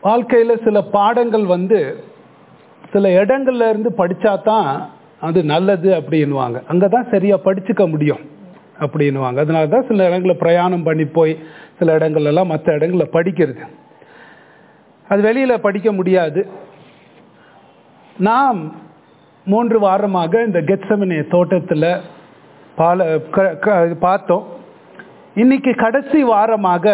வாழ்க்கையில் சில பாடங்கள் வந்து சில இடங்கள்ல இருந்து படித்தா தான் அது நல்லது அப்படின்வாங்க அங்கே தான் சரியாக படிச்சுக்க முடியும் அப்படின்வாங்க அதனால தான் சில இடங்களில் பிரயாணம் பண்ணி போய் சில இடங்கள்லாம் மற்ற இடங்களில் படிக்கிறது அது வெளியில் படிக்க முடியாது நாம் மூன்று வாரமாக இந்த கெட்சமனே தோட்டத்தில் பால க- க- பார்த்தோம் இன்னைக்கு கடைசி வாரமாக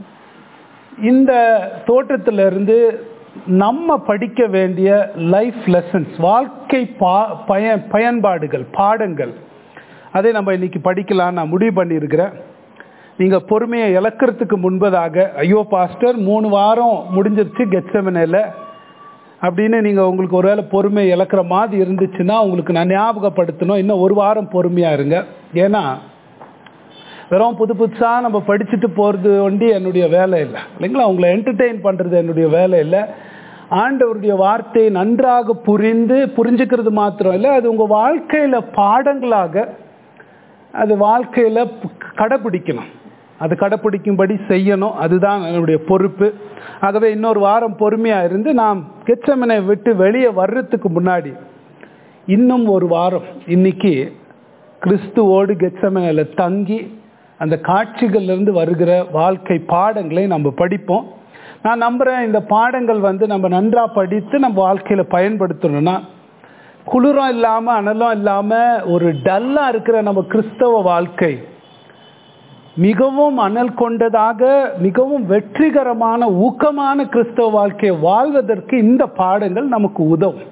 இந்த தோட்டத்திலிருந்து நம்ம படிக்க வேண்டிய லைஃப் லெசன்ஸ் வாழ்க்கை பா பய பயன்பாடுகள் பாடங்கள் அதை நம்ம இன்னைக்கு படிக்கலாம் நான் முடிவு பண்ணியிருக்கிறேன் நீங்கள் பொறுமையை இழக்கிறதுக்கு முன்பதாக ஐயோ பாஸ்டர் மூணு வாரம் முடிஞ்சிருச்சு கெட்சமனையில் அப்படின்னு நீங்கள் உங்களுக்கு ஒருவேளை பொறுமை இழக்கிற மாதிரி இருந்துச்சுன்னா உங்களுக்கு நான் ஞாபகப்படுத்தணும் இன்னும் ஒரு வாரம் பொறுமையாக இருங்க ஏன்னா வெறும் புது புதுசாக நம்ம படிச்சுட்டு போகிறது ஒண்டி என்னுடைய வேலை இல்லை இல்லைங்களா உங்களை என்டர்டெயின் பண்ணுறது என்னுடைய வேலை இல்லை ஆண்டவருடைய வார்த்தையை நன்றாக புரிந்து புரிஞ்சுக்கிறது மாத்திரம் இல்லை அது உங்கள் வாழ்க்கையில் பாடங்களாக அது வாழ்க்கையில் கடைப்பிடிக்கணும் அது கடைப்பிடிக்கும்படி செய்யணும் அதுதான் என்னுடைய பொறுப்பு ஆகவே இன்னொரு வாரம் பொறுமையாக இருந்து நாம் கெச்சமனை விட்டு வெளியே வர்றதுக்கு முன்னாடி இன்னும் ஒரு வாரம் இன்னைக்கு கிறிஸ்துவோடு கெச்சமனையில் தங்கி அந்த காட்சிகள்லேருந்து வருகிற வாழ்க்கை பாடங்களை நம்ம படிப்போம் நான் நம்புகிறேன் இந்த பாடங்கள் வந்து நம்ம நன்றாக படித்து நம்ம வாழ்க்கையில் பயன்படுத்தணும்னா குளிரம் இல்லாமல் அனலும் இல்லாமல் ஒரு டல்லாக இருக்கிற நம்ம கிறிஸ்தவ வாழ்க்கை மிகவும் அனல் கொண்டதாக மிகவும் வெற்றிகரமான ஊக்கமான கிறிஸ்தவ வாழ்க்கையை வாழ்வதற்கு இந்த பாடங்கள் நமக்கு உதவும்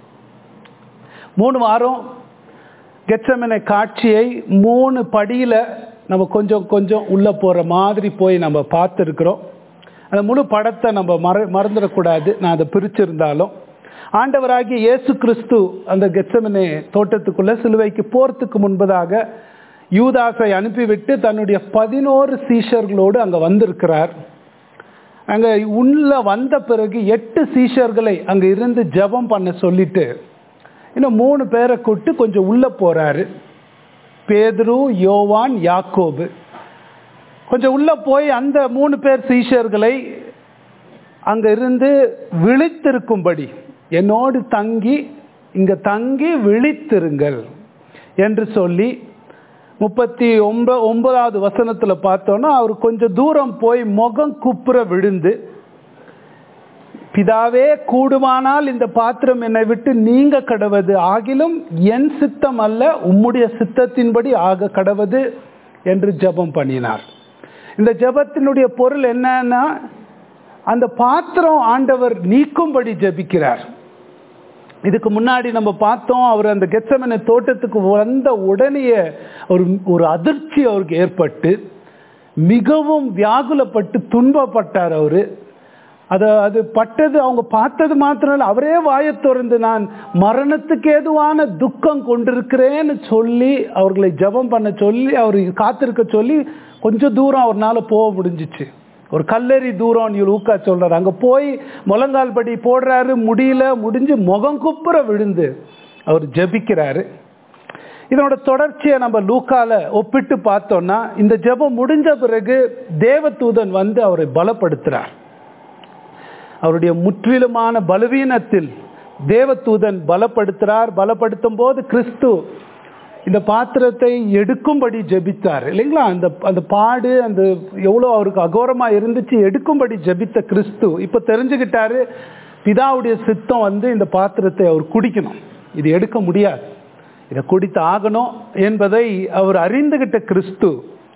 மூணு வாரம் கெச்சமனை காட்சியை மூணு படியில் நம்ம கொஞ்சம் கொஞ்சம் உள்ளே போகிற மாதிரி போய் நம்ம பார்த்துருக்குறோம் அந்த முழு படத்தை நம்ம மற மறந்துடக்கூடாது நான் அதை பிரிச்சிருந்தாலும் ஆண்டவராகிய இயேசு கிறிஸ்து அந்த கெச்சமனே தோட்டத்துக்குள்ளே சிலுவைக்கு போகிறதுக்கு முன்பதாக யூதாசை அனுப்பிவிட்டு தன்னுடைய பதினோரு சீஷர்களோடு அங்கே வந்திருக்கிறார் அங்கே உள்ள வந்த பிறகு எட்டு சீஷர்களை அங்கே இருந்து ஜெபம் பண்ண சொல்லிட்டு இன்னும் மூணு பேரை கூட்டு கொஞ்சம் உள்ளே போகிறாரு பேதுரு யோவான் யாக்கோபு கொஞ்சம் உள்ளே போய் அந்த மூணு பேர் சீஷர்களை அங்கே இருந்து விழித்திருக்கும்படி என்னோடு தங்கி இங்கே தங்கி விழித்திருங்கள் என்று சொல்லி முப்பத்தி ஒன்ப ஒன்பதாவது வசனத்தில் பார்த்தோன்னா அவர் கொஞ்சம் தூரம் போய் முகம் குப்புற விழுந்து பிதாவே கூடுமானால் இந்த பாத்திரம் என்னை விட்டு நீங்க கடவது ஆகிலும் என் சித்தம் அல்ல உம்முடைய சித்தத்தின்படி ஆக கடவது என்று ஜெபம் பண்ணினார் இந்த ஜெபத்தினுடைய பொருள் என்னன்னா அந்த பாத்திரம் ஆண்டவர் நீக்கும்படி ஜெபிக்கிறார் இதுக்கு முன்னாடி நம்ம பார்த்தோம் அவர் அந்த கெச்சமனை தோட்டத்துக்கு வந்த உடனேயே ஒரு ஒரு அதிர்ச்சி அவருக்கு ஏற்பட்டு மிகவும் வியாகுலப்பட்டு துன்பப்பட்டார் அவர் அதை அது பட்டது அவங்க பார்த்தது மாத்திரம் இல்லை அவரே வாயை திறந்து நான் மரணத்துக்கு ஏதுவான துக்கம் கொண்டிருக்கிறேன்னு சொல்லி அவர்களை ஜெபம் பண்ண சொல்லி அவர் காத்திருக்க சொல்லி கொஞ்சம் தூரம் அவர்னால போக முடிஞ்சிச்சு ஒரு கல்லறி தூரம் லூக்கா சொல்றாரு அங்க போய் முழங்கால் படி போடுறாரு முடியல முடிஞ்சு முகம் குப்புற விழுந்து அவர் ஜெபிக்கிறாரு இதனோட தொடர்ச்சியை நம்ம லூக்கால ஒப்பிட்டு பார்த்தோம்னா இந்த ஜெபம் முடிஞ்ச பிறகு தேவதூதன் வந்து அவரை பலப்படுத்துறார் அவருடைய முற்றிலுமான பலவீனத்தில் தேவதூதன் பலப்படுத்துறார் பலப்படுத்தும் போது கிறிஸ்து இந்த பாத்திரத்தை எடுக்கும்படி ஜெபித்தார் இல்லைங்களா அந்த அந்த பாடு அந்த எவ்வளோ அவருக்கு அகோரமா இருந்துச்சு எடுக்கும்படி ஜெபித்த கிறிஸ்து இப்போ தெரிஞ்சுக்கிட்டாரு பிதாவுடைய சித்தம் வந்து இந்த பாத்திரத்தை அவர் குடிக்கணும் இது எடுக்க முடியாது இதை குடித்து ஆகணும் என்பதை அவர் அறிந்துகிட்ட கிறிஸ்து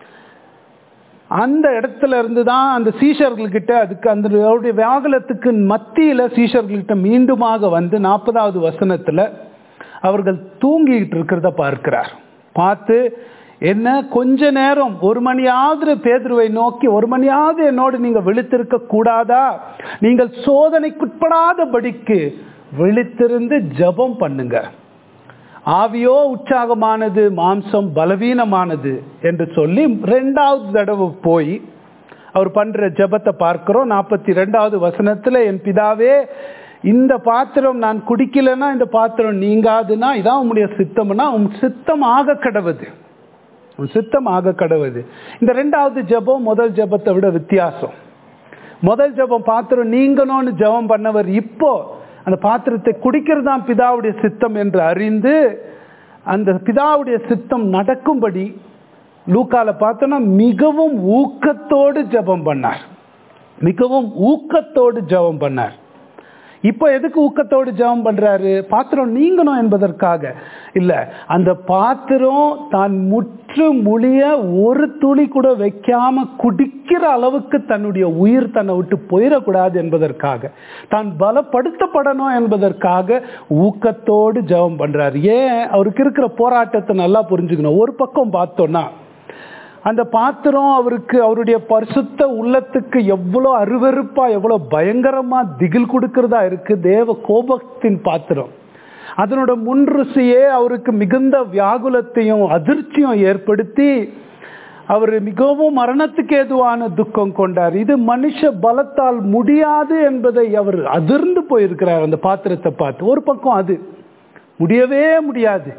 அந்த இடத்துல இருந்து தான் அந்த சீஷர்கள்கிட்ட அதுக்கு அந்த அவருடைய வியாகுலத்துக்கு மத்தியில் சீஷர்கள்கிட்ட மீண்டுமாக வந்து நாற்பதாவது வசனத்தில் அவர்கள் தூங்கிட்டு இருக்கிறத பார்க்கிறார் பார்த்து என்ன கொஞ்ச நேரம் ஒரு மணியாவது பேதுருவை நோக்கி ஒரு மணியாவது என்னோடு நீங்க விழித்திருக்க கூடாதா நீங்கள் சோதனைக்குட்படாதபடிக்கு விழித்திருந்து ஜெபம் பண்ணுங்க ஆவியோ உற்சாகமானது மாம்சம் பலவீனமானது என்று சொல்லி ரெண்டாவது தடவை போய் அவர் பண்ற ஜெபத்தை பார்க்கிறோம் நாற்பத்தி ரெண்டாவது வசனத்துல என் பிதாவே இந்த பாத்திரம் நான் குடிக்கலைன்னா இந்த பாத்திரம் நீங்காதுன்னா இதான் உம்முடைய சித்தம்னா உன் சித்தம் ஆக கடவுது உன் சித்தம் ஆக கடவுது இந்த ரெண்டாவது ஜெபம் முதல் ஜெபத்தை விட வித்தியாசம் முதல் ஜெபம் பாத்திரம் நீங்கணும்னு ஜெபம் பண்ணவர் இப்போ அந்த பாத்திரத்தை குடிக்கிறது தான் பிதாவுடைய சித்தம் என்று அறிந்து அந்த பிதாவுடைய சித்தம் நடக்கும்படி லூக்கால பார்த்தோன்னா மிகவும் ஊக்கத்தோடு ஜெபம் பண்ணார் மிகவும் ஊக்கத்தோடு ஜெபம் பண்ணார் இப்போ எதுக்கு ஊக்கத்தோடு ஜெபம் பண்றாரு பாத்திரம் நீங்கணும் என்பதற்காக இல்ல அந்த பாத்திரம் தான் முற்று முழிய ஒரு துளி கூட வைக்காம குடிக்கிற அளவுக்கு தன்னுடைய உயிர் தன்னை விட்டு போயிடக்கூடாது என்பதற்காக தான் பலப்படுத்தப்படணும் என்பதற்காக ஊக்கத்தோடு ஜெபம் பண்றாரு ஏன் அவருக்கு இருக்கிற போராட்டத்தை நல்லா புரிஞ்சுக்கணும் ஒரு பக்கம் பார்த்தோம்னா அந்த பாத்திரம் அவருக்கு அவருடைய பரிசுத்த உள்ளத்துக்கு எவ்வளோ அருவருப்பா எவ்வளோ பயங்கரமா திகில் கொடுக்கறதா இருக்கு தேவ கோபத்தின் பாத்திரம் அதனோட முன்ருசியே அவருக்கு மிகுந்த வியாகுலத்தையும் அதிர்ச்சியும் ஏற்படுத்தி அவர் மிகவும் மரணத்துக்கு ஏதுவான துக்கம் கொண்டார் இது மனுஷ பலத்தால் முடியாது என்பதை அவர் அதிர்ந்து போயிருக்கிறார் அந்த பாத்திரத்தை பார்த்து ஒரு பக்கம் அது முடியவே முடியாது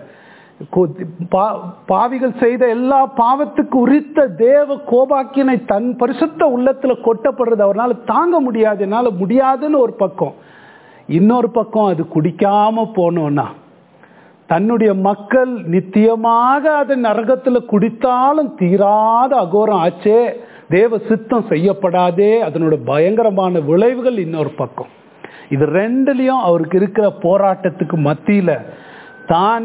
பாவிகள் செய்த எல்லா பாவத்துக்கு உரித்த தேவ கோபாக்கியனை தன் பரிசுத்த உள்ளத்துல கொட்டப்படுறது அவரால் தாங்க முடியாது என்னால முடியாதுன்னு ஒரு பக்கம் இன்னொரு பக்கம் அது குடிக்காம போனோம்னா தன்னுடைய மக்கள் நித்தியமாக அதை நரகத்துல குடித்தாலும் தீராத அகோரம் ஆச்சே தேவ சித்தம் செய்யப்படாதே அதனோட பயங்கரமான விளைவுகள் இன்னொரு பக்கம் இது ரெண்டுலயும் அவருக்கு இருக்கிற போராட்டத்துக்கு மத்தியில தான்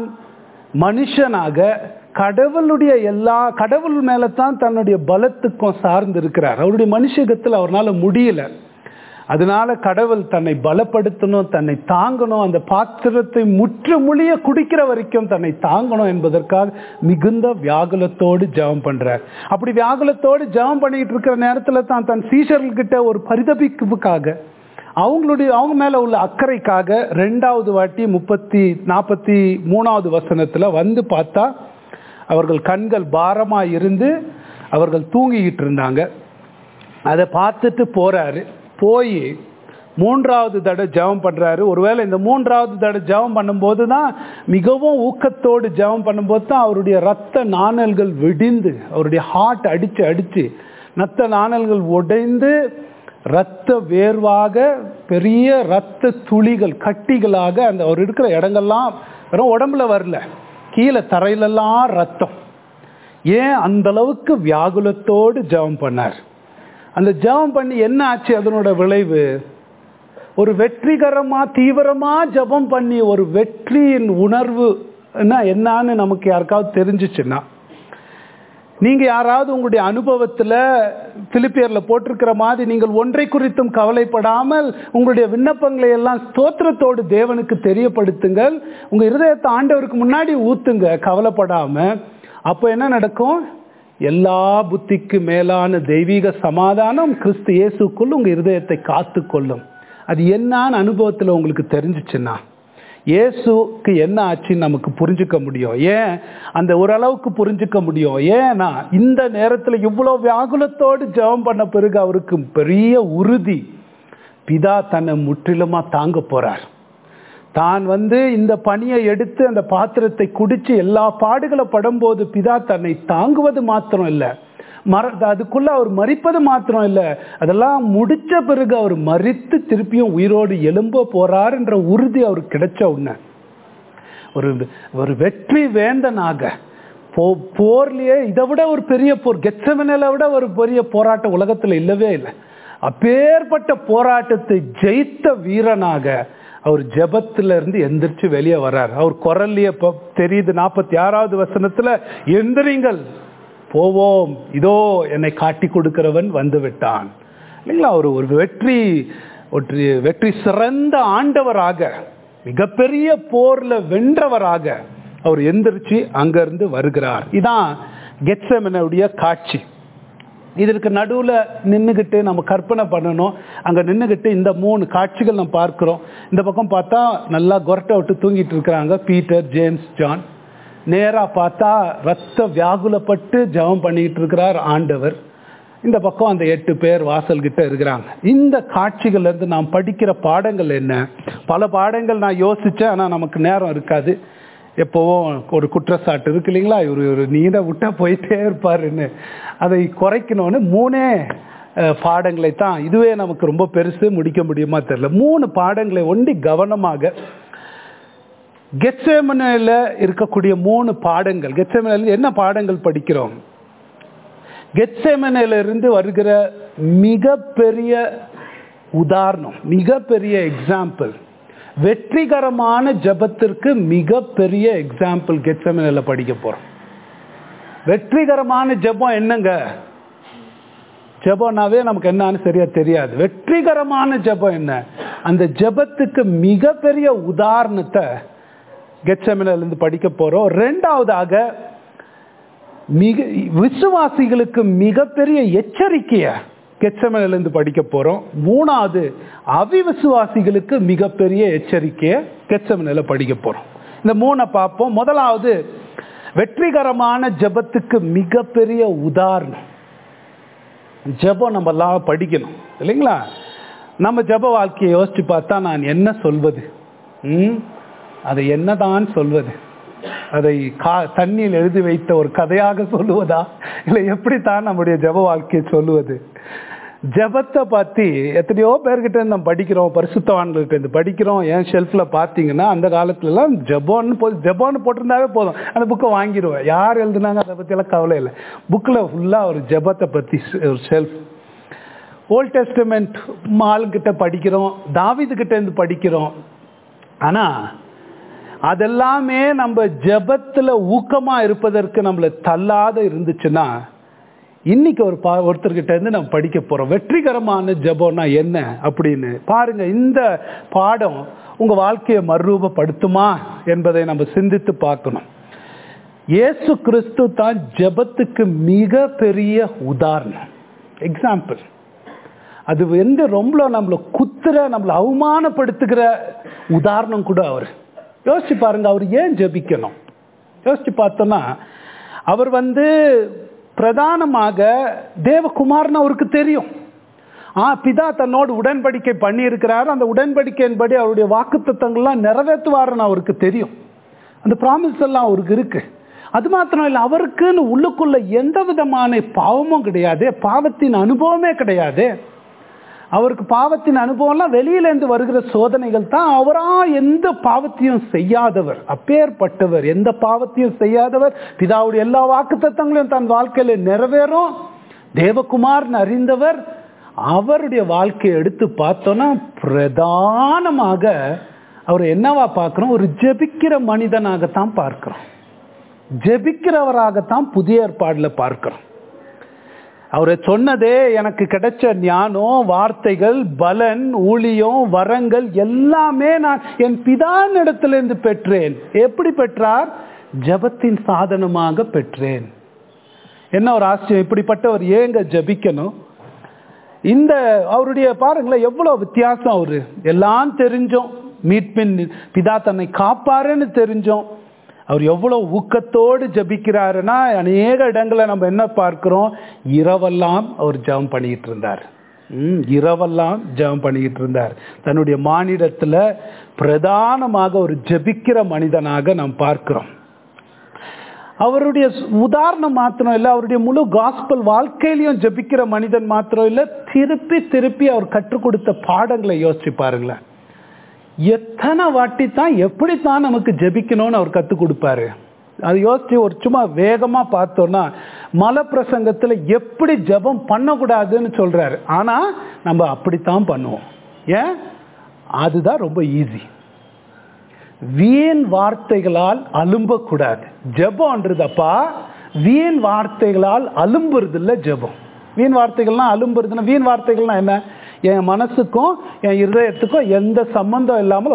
மனுஷனாக கடவுளுடைய எல்லா கடவுள் மேல தான் தன்னுடைய பலத்துக்கும் சார்ந்து இருக்கிறார் அவருடைய மனுஷகத்தில் அவரால் முடியல அதனால கடவுள் தன்னை பலப்படுத்தணும் தன்னை தாங்கணும் அந்த பாத்திரத்தை முற்று மொழிய குடிக்கிற வரைக்கும் தன்னை தாங்கணும் என்பதற்காக மிகுந்த வியாகுலத்தோடு ஜெபம் பண்றார் அப்படி வியாகுலத்தோடு ஜெபம் பண்ணிட்டு இருக்கிற நேரத்துல தான் தன் சீஷர்கள்கிட்ட ஒரு பரிதபிப்புக்காக அவங்களுடைய அவங்க மேல உள்ள அக்கறைக்காக ரெண்டாவது வாட்டி முப்பத்தி நாற்பத்தி மூணாவது வசனத்துல வந்து பார்த்தா அவர்கள் கண்கள் பாரமா இருந்து அவர்கள் தூங்கிக்கிட்டு இருந்தாங்க அதை பார்த்துட்டு போறாரு போய் மூன்றாவது தடவை ஜெபம் பண்றாரு ஒருவேளை இந்த மூன்றாவது தடவை ஜெபம் பண்ணும்போது தான் மிகவும் ஊக்கத்தோடு ஜெபம் பண்ணும்போது தான் அவருடைய ரத்த நாணல்கள் வெடிந்து அவருடைய ஹார்ட் அடிச்சு அடிச்சு ரத்த நாணல்கள் உடைந்து ரத்த வேர்வாக பெரிய ரத்த துளிகள் கட்டிகளாக அந்த அவர் இருக்கிற இடங்கள்லாம் வெறும் உடம்புல வரல கீழே தரையிலெல்லாம் ரத்தம் ஏன் அந்த அளவுக்கு வியாகுலத்தோடு ஜெபம் பண்ணார் அந்த ஜெபம் பண்ணி என்ன ஆச்சு அதனோட விளைவு ஒரு வெற்றிகரமா தீவிரமா ஜெபம் பண்ணி ஒரு வெற்றியின் உணர்வு என்னன்னு நமக்கு யாருக்காவது தெரிஞ்சிச்சுன்னா நீங்க யாராவது உங்களுடைய அனுபவத்துல பிலிப்பியர்ல போட்டிருக்கிற மாதிரி நீங்கள் ஒன்றை குறித்தும் கவலைப்படாமல் உங்களுடைய விண்ணப்பங்களை எல்லாம் ஸ்தோத்திரத்தோடு தேவனுக்கு தெரியப்படுத்துங்கள் உங்க இருதயத்தை ஆண்டவருக்கு முன்னாடி ஊத்துங்க கவலைப்படாம அப்போ என்ன நடக்கும் எல்லா புத்திக்கு மேலான தெய்வீக சமாதானம் கிறிஸ்து இயேசுக்குள் உங்க இருதயத்தை காத்து கொள்ளும் அது என்னான்னு அனுபவத்துல உங்களுக்கு தெரிஞ்சிச்சுன்னா இயேசுக்கு என்ன ஆச்சுன்னு நமக்கு புரிஞ்சுக்க முடியும் ஏன் அந்த ஓரளவுக்கு புரிஞ்சுக்க முடியும் ஏன்னா இந்த நேரத்தில் இவ்வளோ வியாகுலத்தோடு ஜெபம் பண்ண பிறகு அவருக்கு பெரிய உறுதி பிதா தன்னை முற்றிலுமா தாங்க போறார் தான் வந்து இந்த பணியை எடுத்து அந்த பாத்திரத்தை குடிச்சு எல்லா பாடுகளை படும்போது பிதா தன்னை தாங்குவது மாத்திரம் இல்லை மர அதுக்குள்ள அவர் மறிப்பது மாத்திரம் இல்லை அதெல்லாம் முடிச்ச பிறகு அவர் மறித்து திருப்பியும் உயிரோடு எழும்ப போறாருன்ற உறுதி அவருக்கு கிடைச்ச உடனே ஒரு ஒரு வெற்றி வேந்தனாக போ போர்லயே இதை விட ஒரு பெரிய போர் கெச்சமனில விட ஒரு பெரிய போராட்டம் உலகத்துல இல்லவே இல்லை அப்பேற்பட்ட போராட்டத்தை ஜெயித்த வீரனாக அவர் ஜெபத்துல இருந்து எந்திரிச்சு வெளியே வர்றார் அவர் குரல்லையே தெரியுது நாற்பத்தி ஆறாவது வசனத்துல எந்திரிங்கள் போவோம் இதோ என்னை காட்டி கொடுக்கிறவன் வந்து விட்டான் இல்லைங்களா அவர் ஒரு வெற்றி ஒரு வெற்றி சிறந்த ஆண்டவராக மிகப்பெரிய போர்ல வென்றவராக அவர் எந்திரிச்சு அங்கிருந்து வருகிறார் இதான் கெட்சமனுடைய காட்சி இதற்கு நடுவில் நின்றுக்கிட்டு நம்ம கற்பனை பண்ணணும் அங்கே நின்றுக்கிட்டு இந்த மூணு காட்சிகள் நம்ம பார்க்குறோம் இந்த பக்கம் பார்த்தா நல்லா கொரட்டை விட்டு தூங்கிட்டு இருக்கிறாங்க பீட்டர் ஜேம்ஸ் ஜான் நேராக பார்த்தா ரத்த வியாகுலப்பட்டு ஜெபம் பண்ணிக்கிட்டு இருக்கிறார் ஆண்டவர் இந்த பக்கம் அந்த எட்டு பேர் வாசல் கிட்ட இருக்கிறாங்க இந்த காட்சிகள்ல இருந்து நாம் படிக்கிற பாடங்கள் என்ன பல பாடங்கள் நான் யோசிச்சேன் ஆனால் நமக்கு நேரம் இருக்காது எப்போவும் ஒரு குற்றச்சாட்டு இருக்கு இல்லைங்களா இவர் ஒரு நீரை விட்டா போயிட்டே இருப்பாருன்னு அதை குறைக்கணும்னு மூணே அஹ், பாடங்களை தான் இதுவே நமக்கு ரொம்ப பெருசு முடிக்க முடியுமா தெரியல மூணு பாடங்களை ஒண்டி கவனமாக கெட்சேமனையில் இருக்கக்கூடிய மூணு பாடங்கள் கெட்சேமனையில் என்ன பாடங்கள் படிக்கிறோம் கெட்சேமனையில இருந்து வருகிற மிகப்பெரிய உதாரணம் மிகப்பெரிய எக்ஸாம்பிள் வெற்றிகரமான ஜெபத்திற்கு மிகப்பெரிய எக்ஸாம்பிள் கெட்சேமனையில் படிக்க போறோம் வெற்றிகரமான ஜெபம் என்னங்க ஜெபம்னாவே நமக்கு என்னன்னு சரியா தெரியாது வெற்றிகரமான ஜெபம் என்ன அந்த ஜெபத்துக்கு மிகப்பெரிய உதாரணத்தை கெட்செமினில இருந்து படிக்க போறோம் ரெண்டாவதாக மிக விசுவாசிகளுக்கு மிகப்பெரிய எச்சரிக்கைய கெட்செமினில இருந்து படிக்க போறோம் மூணாவது அவிவிசுவாசிகளுக்கு மிகப்பெரிய எச்சரிக்கைய கெட்செமினில படிக்க போறோம் இந்த மூணை பார்ப்போம் முதலாவது வெற்றிகரமான ஜெபத்துக்கு மிகப்பெரிய உதாரணம் ஜெபம் நம்ம எல்லாம் படிக்கணும் இல்லைங்களா நம்ம ஜெப வாழ்க்கையை யோசிச்சு பார்த்தா நான் என்ன சொல்வது ம் அதை என்னதான் சொல்வது அதை கா தண்ணியில் எழுதி வைத்த ஒரு கதையாக சொல்லுவதா இல்லை எப்படித்தான் நம்முடைய ஜெப வாழ்க்கையை சொல்லுவது ஜெபத்தை பற்றி எத்தனையோ பேர்கிட்ட இருந்து நம்ம படிக்கிறோம் பரிசுத்தவான்கள்கிட்ட இருந்து படிக்கிறோம் என் ஷெல்ஃபில் பார்த்தீங்கன்னா அந்த காலத்துலலாம் ஜெபோன்னு போ ஜெபோன்னு போட்டிருந்தாவே போதும் அந்த புக்கை வாங்கிடுவேன் யார் எழுதுனாங்க அதை பற்றியெல்லாம் கவலை இல்லை புக்கில் ஃபுல்லாக ஒரு ஜெபத்தை பற்றி ஒரு ஷெல்ஃப் ஓல்ட் டெஸ்டமெண்ட் மால்கிட்ட படிக்கிறோம் தாவிதுகிட்ட இருந்து படிக்கிறோம் ஆனால் அதெல்லாமே நம்ம ஜெபத்தில் ஊக்கமாக இருப்பதற்கு நம்மளை தள்ளாத இருந்துச்சுன்னா இன்னைக்கு ஒரு பா ஒருத்தர்கிட்ட இருந்து நம்ம படிக்க போறோம் வெற்றிகரமான ஜெபம்னா என்ன அப்படின்னு பாருங்க இந்த பாடம் உங்க வாழ்க்கையை மறுரூபப்படுத்துமா என்பதை நம்ம சிந்தித்து பார்க்கணும் இயேசு கிறிஸ்து தான் ஜெபத்துக்கு மிக பெரிய உதாரணம் எக்ஸாம்பிள் அது வந்து ரொம்ப நம்மளை குத்துற நம்மளை அவமானப்படுத்துகிற உதாரணம் கூட அவர் யோசிச்சு பாருங்க அவர் ஏன் ஜெபிக்கணும் யோசிச்சு பார்த்தோம்னா அவர் வந்து பிரதானமாக தேவகுமார்னு அவருக்கு தெரியும் ஆ பிதா தன்னோடு உடன்படிக்கை பண்ணியிருக்கிறார் அந்த உடன்படிக்கையின்படி அவருடைய வாக்குத்தத்தங்கள்லாம் நிறைவேற்றுவாருன்னு அவருக்கு தெரியும் அந்த ப்ராமிஸ் எல்லாம் அவருக்கு இருக்கு அது மாத்திரம் இல்லை அவருக்குன்னு உள்ளுக்குள்ள எந்த விதமான பாவமும் கிடையாது பாவத்தின் அனுபவமே கிடையாது அவருக்கு பாவத்தின் அனுபவம்லாம் வெளியிலேருந்து வருகிற சோதனைகள் தான் அவரா எந்த பாவத்தையும் செய்யாதவர் அப்பேற்பட்டவர் எந்த பாவத்தையும் செய்யாதவர் பிதாவுடைய எல்லா வாக்குத்தத்தங்களையும் தன் வாழ்க்கையில நிறைவேறும் தேவகுமார்னு அறிந்தவர் அவருடைய வாழ்க்கையை எடுத்து பார்த்தோன்னா பிரதானமாக அவர் என்னவா பார்க்கிறோம் ஒரு ஜெபிக்கிற மனிதனாகத்தான் பார்க்கிறோம் ஜெபிக்கிறவராகத்தான் புதிய ஏற்பாடுல பார்க்கிறோம் அவர் சொன்னதே எனக்கு கிடைச்ச ஞானம் வார்த்தைகள் பலன் ஊழியம் வரங்கள் எல்லாமே நான் என் பிதான் இடத்திலிருந்து பெற்றேன் எப்படி பெற்றார் ஜபத்தின் சாதனமாக பெற்றேன் என்ன ஒரு ஆச்சரியம் இப்படிப்பட்டவர் ஏங்க ஜபிக்கணும் இந்த அவருடைய பாருங்களேன் எவ்வளவு வித்தியாசம் அவரு எல்லாம் தெரிஞ்சோம் மீட்பின் பிதா தன்னை காப்பாருன்னு தெரிஞ்சோம் அவர் எவ்வளவு ஊக்கத்தோடு ஜபிக்கிறாருன்னா அநேக இடங்களை நம்ம என்ன பார்க்கிறோம் இரவெல்லாம் அவர் ஜெபம் பண்ணிட்டு இருந்தார் ம், இரவெல்லாம் ஜெபம் பண்ணிக்கிட்டு இருந்தார் தன்னுடைய மானிடத்துல பிரதானமாக ஒரு ஜெபிக்கிற மனிதனாக நாம் பார்க்கிறோம் அவருடைய உதாரணம் மாத்திரம் இல்லை அவருடைய முழு காஸ்பல் வாழ்க்கையிலையும் ஜெபிக்கிற மனிதன் மாத்திரம் இல்லை திருப்பி திருப்பி அவர் கற்றுக் கொடுத்த பாடங்களை யோசிச்சு பாருங்களேன் எத்தனை வாட்டி தான் எப்படித்தான் நமக்கு ஜெபிக்கணும்னு அவர் கற்றுக் கொடுப்பாரு அது யோசிச்சு ஒரு சும்மா வேகமா பார்த்தோம்னா மலை பிரசங்கத்துல எப்படி ஜெபம் பண்ணக்கூடாதுன்னு சொல்றாரு ஆனா நம்ம அப்படித்தான் பண்ணுவோம் ஏன் அதுதான் ரொம்ப ஈஸி வீண் வார்த்தைகளால் அலும்பக்கூடாது ஜெபம்ன்றதப்பா வீண் வார்த்தைகளால் அலும்புறது இல்லை ஜெபம் வீண் வார்த்தைகள்லாம் அலும்புறதுன்னா வீண் வார்த்தைகள்னா என்ன என் மனசுக்கும் என் இருதயத்துக்கும் எந்த சம்பந்தம் இல்லாமல்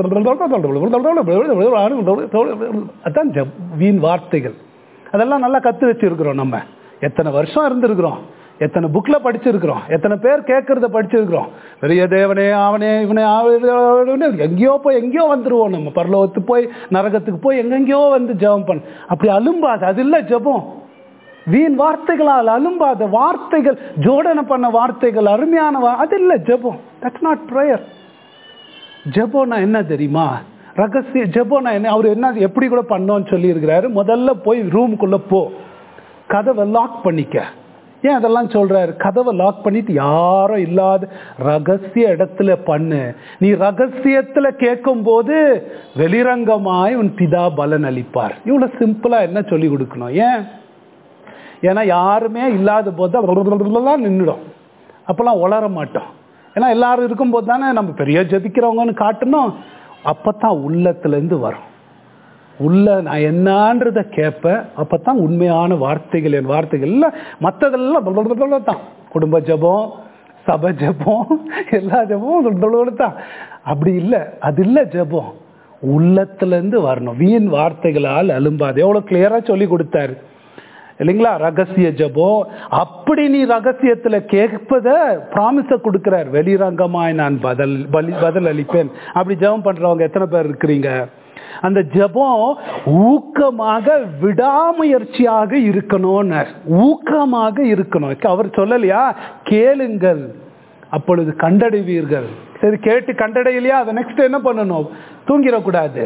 அதான் ஜெப் வீண் வார்த்தைகள் அதெல்லாம் நல்லா கத்து வச்சிருக்கிறோம் நம்ம எத்தனை வருஷம் இருந்திருக்கிறோம் எத்தனை புக்ல படிச்சிருக்கிறோம் எத்தனை பேர் கேட்கறத படிச்சிருக்கிறோம் பெரிய தேவனே அவனே இவனே அவனே எங்கேயோ போய் எங்கேயோ வந்துருவோம் நம்ம பரலோகத்துக்கு போய் நரகத்துக்கு போய் எங்கெங்கேயோ வந்து ஜெபம் பண்ண அப்படி அலும்பாது அது இல்லை ஜெபம் வீண் வார்த்தைகளால் அலும்பாத வார்த்தைகள் ஜோடனை பண்ண வார்த்தைகள் அருமையான வா- அது இல்லை ஜெபம் தட்ஸ் நாட் ப்ரேயர் ஜெபம்னா என்ன தெரியுமா ரகசிய ஜெபம்னா என்ன அவர் என்ன எப்படி கூட பண்ணோன்னு சொல்லி இருக்கிறாரு முதல்ல போய் ரூமுக்குள்ள போ கதவை லாக் பண்ணிக்க ஏன் அதெல்லாம் சொல்றாரு கதவை லாக் பண்ணிட்டு யாரும் இல்லாத ரகசிய இடத்துல பண்ணு நீ ரகசியத்துல கேட்கும் போது வெளிரங்கமாய் உன் பிதா பலன் அளிப்பார் இவ்வளவு சிம்பிளா என்ன சொல்லி கொடுக்கணும் ஏன் ஏன்னா யாருமே இல்லாத போது தான் நின்றுடும் அப்பெல்லாம் உளர மாட்டோம் ஏன்னா எல்லாரும் இருக்கும்போது தானே நம்ம பெரிய ஜபிக்கிறவங்கன்னு காட்டணும் அப்பதான் உள்ளத்துலேருந்து வரும் உள்ள நான் என்னன்றத கேட்பேன் அப்பதான் உண்மையான வார்த்தைகள் என் வார்த்தைகள் இல்லை மற்றதெல்லாம் தான் குடும்ப ஜபம் சபை ஜபம் எல்லா ஜபமும் தான் அப்படி இல்லை அது இல்லை ஜபம் உள்ளத்துலேருந்து வரணும் வீண் வார்த்தைகளால் அலும்பாது எவ்வளோ கிளியராக சொல்லி கொடுத்தாரு இல்லைங்களா ரகசிய ஜபம் அப்படி நீ ரகசியத்துல கேட்பத ப்ராமிஸ கொடுக்கிறார் வெளிரங்கமாய் நான் பதில் பலி பதில் அளிப்பேன் அப்படி ஜெபம் பண்றவங்க எத்தனை பேர் இருக்கிறீங்க அந்த ஜபம் ஊக்கமாக விடாமுயற்சியாக இருக்கணும்னு ஊக்கமாக இருக்கணும் அவர் சொல்லலையா கேளுங்கள் அப்பொழுது கண்டடைவீர்கள் சரி கேட்டு கண்டடையிலையா அதை நெக்ஸ்ட் என்ன பண்ணணும் தூங்கிடக்கூடாது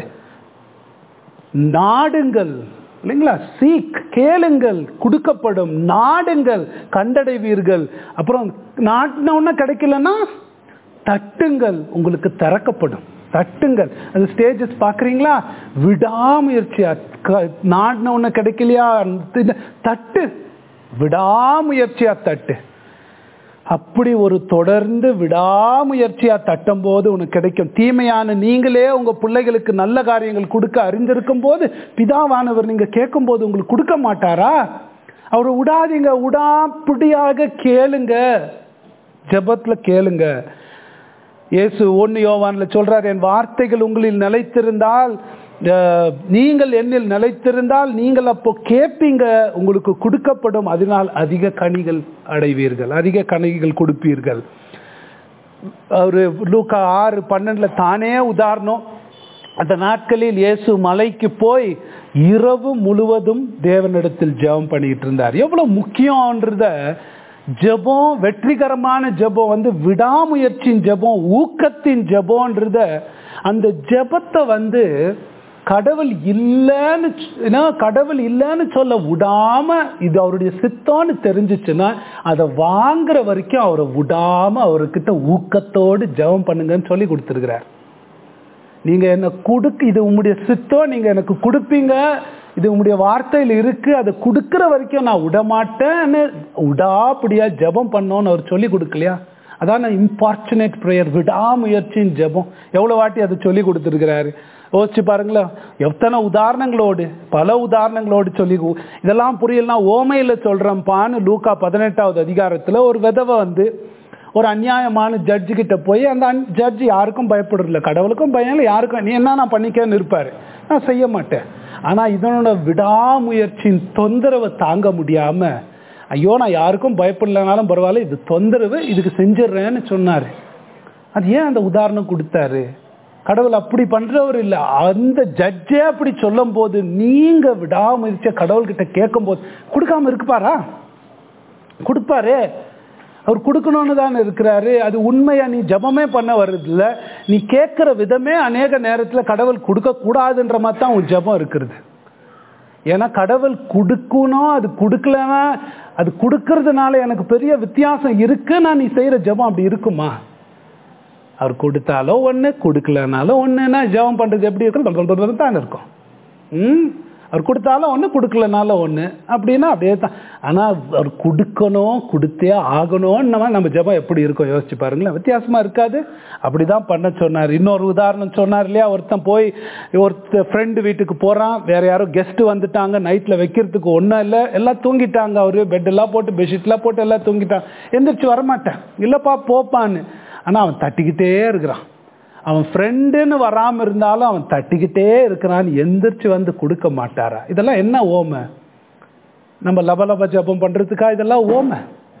நாடுங்கள் இல்லைங்களா சீக் கேளுங்கள் கொடுக்கப்படும் நாடுங்கள் கண்டடைவீர்கள் அப்புறம் நாட்டின கிடைக்கலன்னா தட்டுங்கள் உங்களுக்கு திறக்கப்படும் தட்டுங்கள் அந்த ஸ்டேஜஸ் பார்க்குறீங்களா விடாமுயற்சியா நாடின ஒன்று கிடைக்கலையா தட்டு விடாமுயற்சியா தட்டு அப்படி ஒரு தொடர்ந்து விடாமுயற்சியா தட்டும் போது உனக்கு கிடைக்கும் தீமையான நீங்களே உங்க பிள்ளைகளுக்கு நல்ல காரியங்கள் கொடுக்க அறிந்திருக்கும் போது பிதாவானவர் நீங்க கேட்கும் போது உங்களுக்கு கொடுக்க மாட்டாரா அவரை விடாதீங்க உடாப்பிடியாக கேளுங்க ஜபத்துல கேளுங்க இயேசு ஒன்னு யோவான்ல சொல்றார் என் வார்த்தைகள் உங்களில் நிலைத்திருந்தால் நீங்கள் என்னில் நிலைத்திருந்தால் நீங்கள் அப்போ கேட்பீங்க உங்களுக்கு கொடுக்கப்படும் அதனால் அதிக கனிகள் அடைவீர்கள் அதிக கனிகள் கொடுப்பீர்கள் ஒரு லூக்கா ஆறு பன்னெண்டுல தானே உதாரணம் அந்த நாட்களில் இயேசு மலைக்கு போய் இரவு முழுவதும் தேவனிடத்தில் ஜெபம் பண்ணிட்டு இருந்தார் எவ்வளவு முக்கியம்ன்றத ஜெபம் வெற்றிகரமான ஜெபம் வந்து விடாமுயற்சியின் ஜெபம் ஊக்கத்தின் ஜெபம்ன்றத அந்த ஜெபத்தை வந்து கடவுள் இல்லைன்னு கடவுள் இல்லைன்னு சொல்ல விடாம இது அவருடைய சித்தம்னு தெரிஞ்சிச்சுன்னா அதை வாங்குற வரைக்கும் அவரை விடாம அவர்கிட்ட ஊக்கத்தோடு ஜெபம் பண்ணுங்கன்னு சொல்லி கொடுத்துருக்கிறார் நீங்க என்ன கொடுக்கு இது உங்களுடைய சித்தம் நீங்க எனக்கு கொடுப்பீங்க இது உங்களுடைய வார்த்தையில் இருக்கு அதை கொடுக்கிற வரைக்கும் நான் விடமாட்டேன்னு விடாப்படியா ஜெபம் பண்ணோன்னு அவர் சொல்லி கொடுக்கலையா அதான் இம்பார்ச்சுனேட் ப்ரேயர் விடாமுயற்சியின் ஜெபம் எவ்வளோ வாட்டி அதை சொல்லி கொடுத்துருக்கிறாரு யோசிச்சு பாருங்களேன் எத்தனை உதாரணங்களோடு பல உதாரணங்களோடு சொல்லி இதெல்லாம் புரியலாம் ஓமையில் சொல்கிறேன்ப்பான்னு லூக்கா பதினெட்டாவது அதிகாரத்தில் ஒரு விதவை வந்து ஒரு அநியாயமான ஜட்ஜு கிட்ட போய் அந்த ஜட்ஜ் யாருக்கும் பயப்படுறதில்ல கடவுளுக்கும் பயம் இல்லை யாருக்கும் நீ என்ன நான் பண்ணிக்கன்னு இருப்பாரு நான் செய்ய மாட்டேன் ஆனால் இதனோட விடாமுயற்சியின் தொந்தரவை தாங்க முடியாம ஐயோ நான் யாருக்கும் பயப்படலனாலும் பரவாயில்ல இது தொந்தரவு இதுக்கு செஞ்சிடுறேன்னு சொன்னார் அது ஏன் அந்த உதாரணம் கொடுத்தாரு கடவுள் அப்படி பண்றவர் இல்லை அந்த ஜட்ஜே அப்படி சொல்லும் போது நீங்க விடாமுயற்சிய கடவுள்கிட்ட கேட்கும் போது கொடுக்காம இருக்குப்பாரா கொடுப்பாரு அவர் கொடுக்கணும்னு தான் இருக்கிறாரு அது உண்மையா நீ ஜபமே பண்ண வர்றதில்ல நீ கேட்கிற விதமே அநேக நேரத்தில் கடவுள் கொடுக்க கூடாதுன்ற மாதிரி தான் உன் ஜபம் இருக்கிறது ஏன்னா கடவுள் கொடுக்கணும் அது கொடுக்கலன்னா அது கொடுக்கறதுனால எனக்கு பெரிய வித்தியாசம் இருக்கு நான் நீ செய்யற ஜபம் அப்படி இருக்குமா அவர் கொடுத்தாலும் ஒன்று கொடுக்கலனாலும் ஒன்றுனா ஜபம் பண்ணுறது எப்படி இருக்கும் தான் இருக்கும் ம் அவர் கொடுத்தாலும் ஒன்று கொடுக்கலனாலும் ஒன்று அப்படின்னா அப்படியே தான் ஆனால் அவர் கொடுக்கணும் கொடுத்தே ஆகணும்னு நம்ம நம்ம ஜபம் எப்படி இருக்கும் யோசிச்சு பாருங்களேன் வித்தியாசமாக இருக்காது அப்படி தான் பண்ண சொன்னார் இன்னொரு உதாரணம் சொன்னார் இல்லையா ஒருத்தன் போய் ஒருத்த ஃப்ரெண்டு வீட்டுக்கு போகிறான் வேற யாரும் கெஸ்ட்டு வந்துட்டாங்க நைட்டில் வைக்கிறதுக்கு ஒன்றும் இல்லை எல்லாம் தூங்கிட்டாங்க அவர் பெட்டெல்லாம் போட்டு பெட்ஷீட்லாம் போட்டு எல்லாம் தூங்கிட்டான் எந்திரிச்சு வரமாட்டேன் இல்லைப்பா போப்பான்னு ஆனால் அவன் தட்டிக்கிட்டே இருக்கிறான் அவன் ஃப்ரெண்டுன்னு வராமல் இருந்தாலும் அவன் தட்டிக்கிட்டே இருக்கிறான்னு எந்திரிச்சு வந்து கொடுக்க மாட்டாரா இதெல்லாம் என்ன ஓமை நம்ம லபலப ஜபம் பண்ணுறதுக்கா இதெல்லாம் ஓமை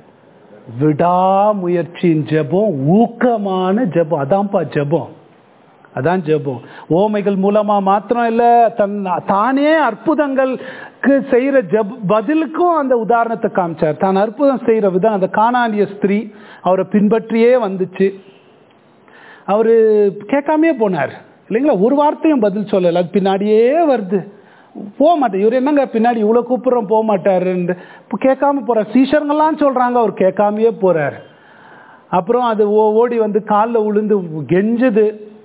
விடாமுயற்சியின் ஜபம் ஊக்கமான ஜபம் அதான்ப்பா ஜபம் அதான் ஜெபம் ஓமைகள் மூலமா மாத்திரம் இல்ல தன் தானே அற்புதங்களுக்கு செய்யற ஜப் பதிலுக்கும் அந்த உதாரணத்தை காமிச்சார் தான் அற்புதம் செய்யற விதம் அந்த காணாண்டிய ஸ்திரீ அவரை பின்பற்றியே வந்துச்சு அவரு கேட்காமே போனார் இல்லைங்களா ஒரு வார்த்தையும் பதில் சொல்லல அது பின்னாடியே வருது போக மாட்டேன் இவர் என்னங்க பின்னாடி இவ்வளோ கூப்பிட்றோம் போக மாட்டாருன்னு இப்போ கேட்காம போகிறார் சீஷருங்கெல்லாம் சொல்கிறாங்க அவர் கேட்காமையே போகிறார் அப்புறம் அது ஓ- ஓடி வந்து காலில் விழுந்து கெஞ்சுது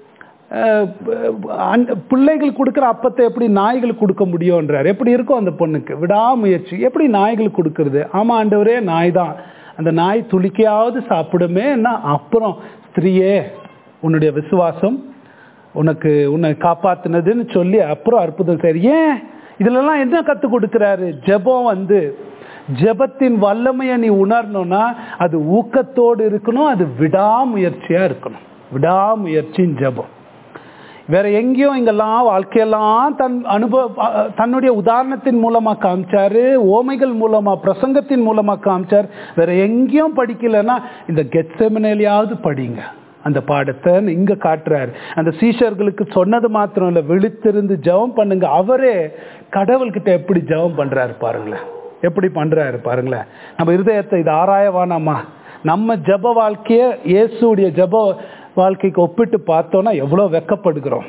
அஹ் அந்த பிள்ளைகள் கொடுக்குற அப்பத்தை எப்படி நாய்களுக்கு கொடுக்க முடியும்ன்றார் எப்படி இருக்கும் அந்த பொண்ணுக்கு விடாமுயற்சி எப்படி நாய்களுக்கு கொடுக்கறது ஆமாம் ஆண்டவரே நாய் தான் அந்த நாய் துளிக்கையாவது சாப்பிடுமே என்ன அப்புறம் ஸ்திரீயே உன்னுடைய விசுவாசம் உனக்கு உன்னை காப்பாத்துனதுன்னு சொல்லி அப்புறம் அற்புதம் சரி ஏன் இதுலலாம் என்ன கற்றுக் கொடுக்குறாரு ஜெபம் வந்து ஜெபத்தின் வல்லமையை நீ உணரணும்னா அது ஊக்கத்தோடு இருக்கணும் அது விடாமுயற்சியா இருக்கணும் விடாமுயற்சியின் ஜெபம் வேற எங்கேயும் இங்கெல்லாம் வாழ்க்கையெல்லாம் தன் அனுபவ அஹ் தன்னுடைய உதாரணத்தின் மூலமா காமிச்சாரு ஓமைகள் மூலமா பிரசங்கத்தின் மூலமா காமிச்சார் வேற எங்கேயும் படிக்கலைன்னா இந்த கெட்செமினையிலாவது படிங்க அந்த பாடத்தை இங்க காட்டுறாரு அந்த சீஷர்களுக்கு சொன்னது மாத்திரம் இல்ல விழித்திருந்து ஜெபம் பண்ணுங்க அவரே கடவுள்கிட்ட எப்படி ஜெபம் பண்றாரு பாருங்களேன் எப்படி பண்றாரு பாருங்களேன் நம்ம இருதயத்தை இது ஆராயவானாமா நம்ம ஜெப வாழ்க்கைய இயேசுடைய ஜெப வாழ்க்கைக்கு ஒப்பிட்டு பார்த்தோம்னா எவ்வளோ வெக்கப்படுகிறோம்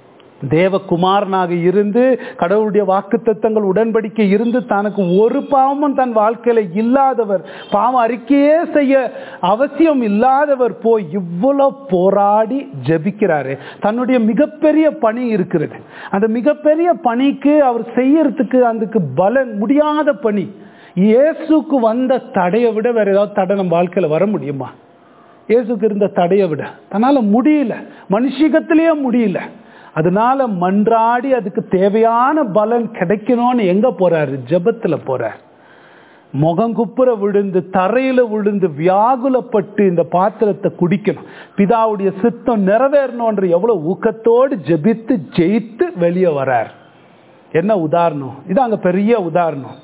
தேவகுமாரனாக இருந்து கடவுளுடைய வாக்குத்தத்தங்கள் உடன்படிக்கை இருந்து தனக்கு ஒரு பாவமும் தன் வாழ்க்கையில இல்லாதவர் பாவம் அறிக்கையே செய்ய அவசியம் இல்லாதவர் போய் இவ்வளோ போராடி ஜெபிக்கிறாரு தன்னுடைய மிகப்பெரிய பணி இருக்கிறது அந்த மிகப்பெரிய பணிக்கு அவர் செய்யறதுக்கு அதுக்கு பலன் முடியாத பணி இயேசுக்கு வந்த தடையை விட வேற ஏதாவது தடை நம்ம வாழ்க்கையில வர முடியுமா இயேசுக்கு இருந்த தடையை விட தன்னால முடியல மனுஷிகத்திலேயே முடியல அதனால மன்றாடி அதுக்கு தேவையான பலன் கிடைக்கணும்னு எங்க போறாரு ஜெபத்துல போறார் முகங்குப்புற விழுந்து தரையில விழுந்து வியாகுலப்பட்டு இந்த பாத்திரத்தை குடிக்கணும் பிதாவுடைய சித்தம் நிறைவேறணும்ன்ற எவ்வளவு ஊக்கத்தோடு ஜெபித்து ஜெயித்து வெளியே வரார் என்ன உதாரணம் இது அங்க பெரிய உதாரணம்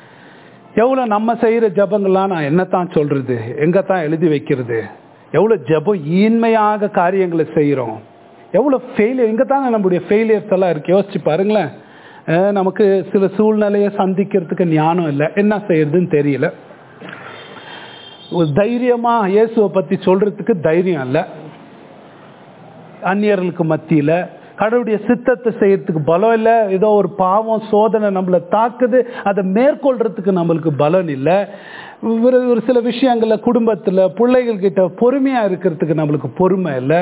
எவ்வளோ நம்ம செய்கிற ஜபங்கள்லாம் நான் என்னத்தான் சொல்றது எங்கே தான் எழுதி வைக்கிறது எவ்வளோ ஜபம் ஈன்மையாக காரியங்களை செய்கிறோம் எவ்வளோ ஃபெயிலியர் இங்கே தாங்க நம்முடைய ஃபெயிலியர்ஸ் எல்லாம் இருக்கு யோசிச்சு பாருங்களேன் அஹ் நமக்கு சில சூழ்நிலையை சந்திக்கிறதுக்கு ஞானம் இல்லை என்ன செய்யறதுன்னு தெரியல ஒரு தைரியமா இயேசுவை பத்தி சொல்றதுக்கு தைரியம் இல்லை அந்நியர்களுக்கு மத்தியில கடவுளுடைய சித்தத்தை செய்யறதுக்கு பலம் இல்லை ஏதோ ஒரு பாவம் சோதனை நம்மளை தாக்குது அதை மேற்கொள்றதுக்கு நம்மளுக்கு பலன் இல்லை ஒரு ஒரு சில விஷயங்கள்ல குடும்பத்துல பிள்ளைகள் கிட்ட பொறுமையா இருக்கிறதுக்கு நம்மளுக்கு பொறுமை இல்லை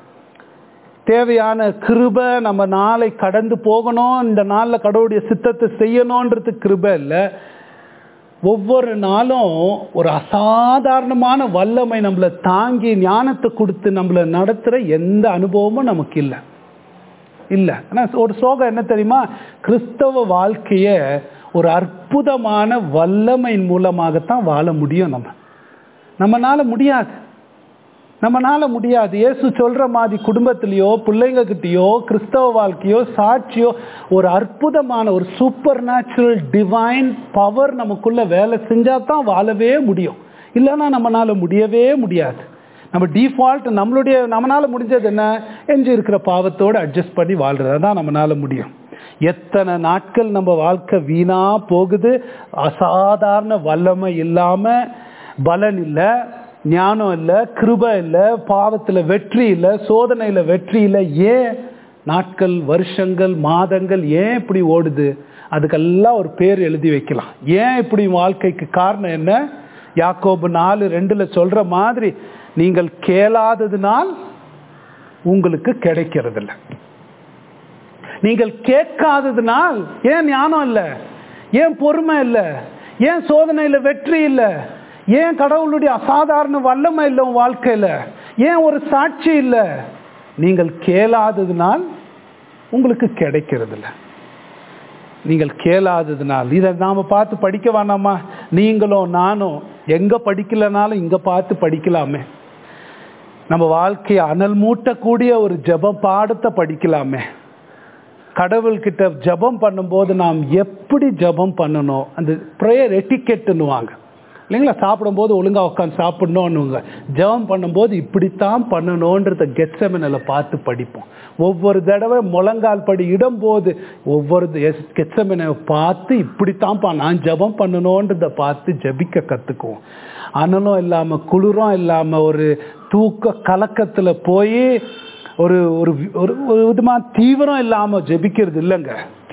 தேவையான கிருபை நம்ம நாளை கடந்து போகணும் இந்த நாளில் கடவுளுடைய சித்தத்தை செய்யணுன்றது கிருபை இல்லை ஒவ்வொரு நாளும் ஒரு அசாதாரணமான வல்லமை நம்மளை தாங்கி ஞானத்தை கொடுத்து நம்மளை நடத்துகிற எந்த அனுபவமும் நமக்கு இல்லை இல்லை ஆனால் ஒரு சோகம் என்ன தெரியுமா கிறிஸ்தவ வாழ்க்கைய ஒரு அற்புதமான வல்லமையின் மூலமாகத்தான் வாழ முடியும் நம்ம நம்மனால முடியாது நம்மனால முடியாது இயேசு சொல்ற மாதிரி குடும்பத்திலேயோ பிள்ளைங்க கிட்டயோ கிறிஸ்தவ வாழ்க்கையோ சாட்சியோ ஒரு அற்புதமான ஒரு சூப்பர் நேச்சுரல் டிவைன் பவர் நமக்குள்ள வேலை செஞ்சா தான் வாழவே முடியும் இல்லைன்னா நம்மனால முடியவே முடியாது நம்ம டிஃபால்ட் நம்மளுடைய நம்மளால முடிஞ்சது என்ன எஞ்சி இருக்கிற பாவத்தோடு அட்ஜஸ்ட் பண்ணி வாழ்றது தான் நம்மளால முடியும் எத்தனை நாட்கள் நம்ம வாழ்க்கை வீணா போகுது அசாதாரண வல்லமை இல்லாம பலன் இல்லை ஞானம் இல்லை கிருபை இல்லை பாவத்தில் வெற்றி இல்லை சோதனையில் வெற்றி இல்லை ஏன் நாட்கள் வருஷங்கள் மாதங்கள் ஏன் இப்படி ஓடுது அதுக்கெல்லாம் ஒரு பேர் எழுதி வைக்கலாம் ஏன் இப்படி வாழ்க்கைக்கு காரணம் என்ன யாக்கோபு நாலு ரெண்டுல சொல்ற மாதிரி நீங்கள் கேளாததினால் உங்களுக்கு கிடைக்கிறதில்ல நீங்கள் கேட்காததினால் ஏன் ஞானம் இல்லை ஏன் பொறுமை இல்லை ஏன் சோதனையில வெற்றி இல்லை ஏன் கடவுளுடைய அசாதாரண வல்லமை இல்லை உன் வாழ்க்கையில ஏன் ஒரு சாட்சி இல்லை நீங்கள் கேளாததினால் உங்களுக்கு கிடைக்கிறது இல்லை நீங்கள் கேளாததினால் இதை நாம பார்த்து படிக்க வேணாமா நீங்களும் நானும் எங்க படிக்கலனாலும் இங்க பார்த்து படிக்கலாமே நம்ம வாழ்க்கையை அனல் மூட்டக்கூடிய ஒரு ஜப பாடத்தை படிக்கலாமே கடவுள்கிட்ட ஜபம் பண்ணும்போது நாம் எப்படி ஜபம் பண்ணணும் அந்த ப்ரேயர் எட்டிக்கெட்டுன்னுவாங்க இல்லைங்களா சாப்பிடும்போது ஒழுங்காக உட்காந்து சாப்பிடணும்னுங்க ஜெபம் பண்ணும்போது இப்படித்தான் பண்ணணுன்றத கெட்சமனில் பார்த்து படிப்போம் ஒவ்வொரு தடவை முழங்கால் படி இடும்போது ஒவ்வொரு கெட்சமனை பார்த்து இப்படித்தான்ப்பா நான் ஜெபம் பண்ணணுன்றத பார்த்து ஜபிக்க கற்றுக்குவோம் அனலும் இல்லாமல் குளிரும் இல்லாமல் ஒரு தூக்க கலக்கத்தில் போய் ஒரு ஒரு ஒரு ஒரு விதமாக தீவிரம் இல்லாமல் ஜெபிக்கிறது இல்லைங்க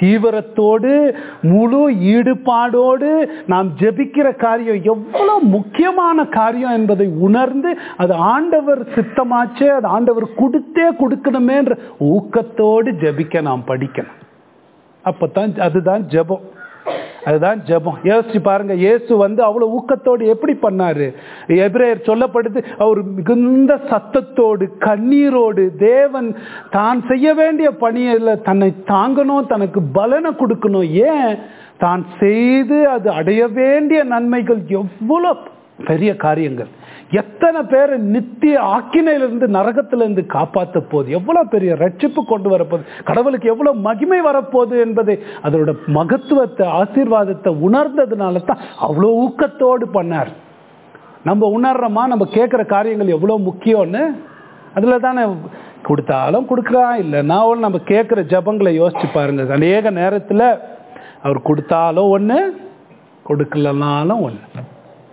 தீவிரத்தோடு முழு ஈடுபாடோடு நாம் ஜெபிக்கிற காரியம் எவ்வளவு முக்கியமான காரியம் என்பதை உணர்ந்து அது ஆண்டவர் சித்தமாச்சே அது ஆண்டவர் கொடுத்தே கொடுக்கணுமேன்ற ஊக்கத்தோடு ஜெபிக்க நாம் படிக்கணும் அப்பதான் அதுதான் ஜெபம் அதுதான் ஜெபம் யோசிச்சு பாருங்க இயேசு வந்து அவ்வளவு ஊக்கத்தோடு எப்படி பண்ணாரு எபிரேயர் சொல்லப்படுது அவர் மிகுந்த சத்தத்தோடு கண்ணீரோடு தேவன் தான் செய்ய வேண்டிய பணியில தன்னை தாங்கணும் தனக்கு பலனை கொடுக்கணும் ஏன் தான் செய்து அது அடைய வேண்டிய நன்மைகள் எவ்வளவு பெரிய காரியங்கள் எத்தனை பேரை நித்திய ஆக்கினையிலிருந்து நரகத்திலிருந்து காப்பாற்ற போகுது எவ்வளவு பெரிய ரட்சிப்பு கொண்டு வரப்போகுது கடவுளுக்கு எவ்வளவு மகிமை வரப்போகுது என்பதை அதோட மகத்துவத்தை ஆசீர்வாதத்தை உணர்ந்ததுனால தான் அவ்வளோ ஊக்கத்தோடு பண்ணார் நம்ம உணர்றோமா நம்ம கேட்குற காரியங்கள் எவ்வளோ முக்கியம்னு அதில் தானே கொடுத்தாலும் கொடுக்குறான் இல்லைனாலும் நம்ம கேட்குற ஜபங்களை யோசிச்சு பாருங்க அநேக நேரத்தில் அவர் கொடுத்தாலும் ஒன்று கொடுக்கலனாலும் ஒன்று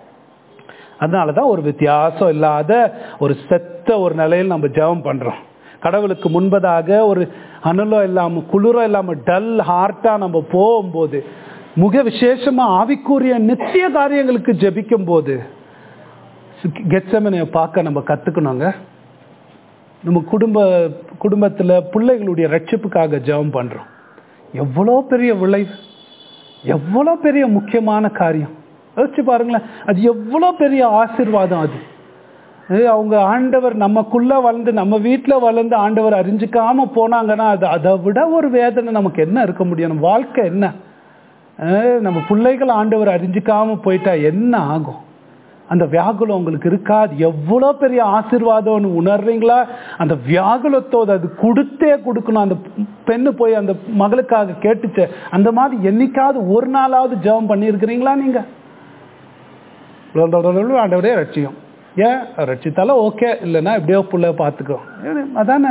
அதனால தான் ஒரு வித்தியாசம் இல்லாத ஒரு செத்த ஒரு நிலையில் நம்ம ஜெபம் பண்ணுறோம் கடவுளுக்கு முன்பதாக ஒரு அனலம் இல்லாமல் குளிரம் இல்லாமல் டல் ஹார்ட்டாக நம்ம போகும்போது மிக விசேஷமாக ஆவிக்குரிய நித்திய காரியங்களுக்கு ஜெபிக்கும் போது கெச்சமனையை பார்க்க நம்ம கற்றுக்கணுங்க நம்ம குடும்ப குடும்பத்தில் பிள்ளைகளுடைய ரட்சிப்புக்காக ஜெபம் பண்ணுறோம் எவ்வளோ பெரிய விளைவு எவ்வளோ பெரிய முக்கியமான காரியம் யோசிச்சு பாருங்களேன் அது எவ்வளோ பெரிய ஆசிர்வாதம் அது அது அவங்க ஆண்டவர் நமக்குள்ள வளர்ந்து நம்ம வீட்டில் வளர்ந்து ஆண்டவர் அறிஞ்சிக்காம போனாங்கன்னா அது அதை விட ஒரு வேதனை நமக்கு என்ன இருக்க முடியும் நம்ம வாழ்க்கை என்ன அஹ் நம்ம பிள்ளைகள் ஆண்டவர் அறிஞ்சிக்காம போயிட்டா என்ன ஆகும் அந்த வியாகுலம் உங்களுக்கு இருக்காது எவ்வளோ பெரிய ஆசிர்வாதம்னு உணர்றீங்களா அந்த வியாகுலத்தோடு அது கொடுத்தே கொடுக்கணும் அந்த பெண்ணு போய் அந்த மகளுக்காக கேட்டுச்சு அந்த மாதிரி என்னைக்காவது ஒரு நாளாவது ஜெபம் பண்ணியிருக்கிறீங்களா நீங்கள் ஆண்டவரே ரட்சியம் ஏன் ரட்சித்தாலும் ஓகே இல்லைன்னா எப்படியோ புள்ள பார்த்துக்கோ அதானே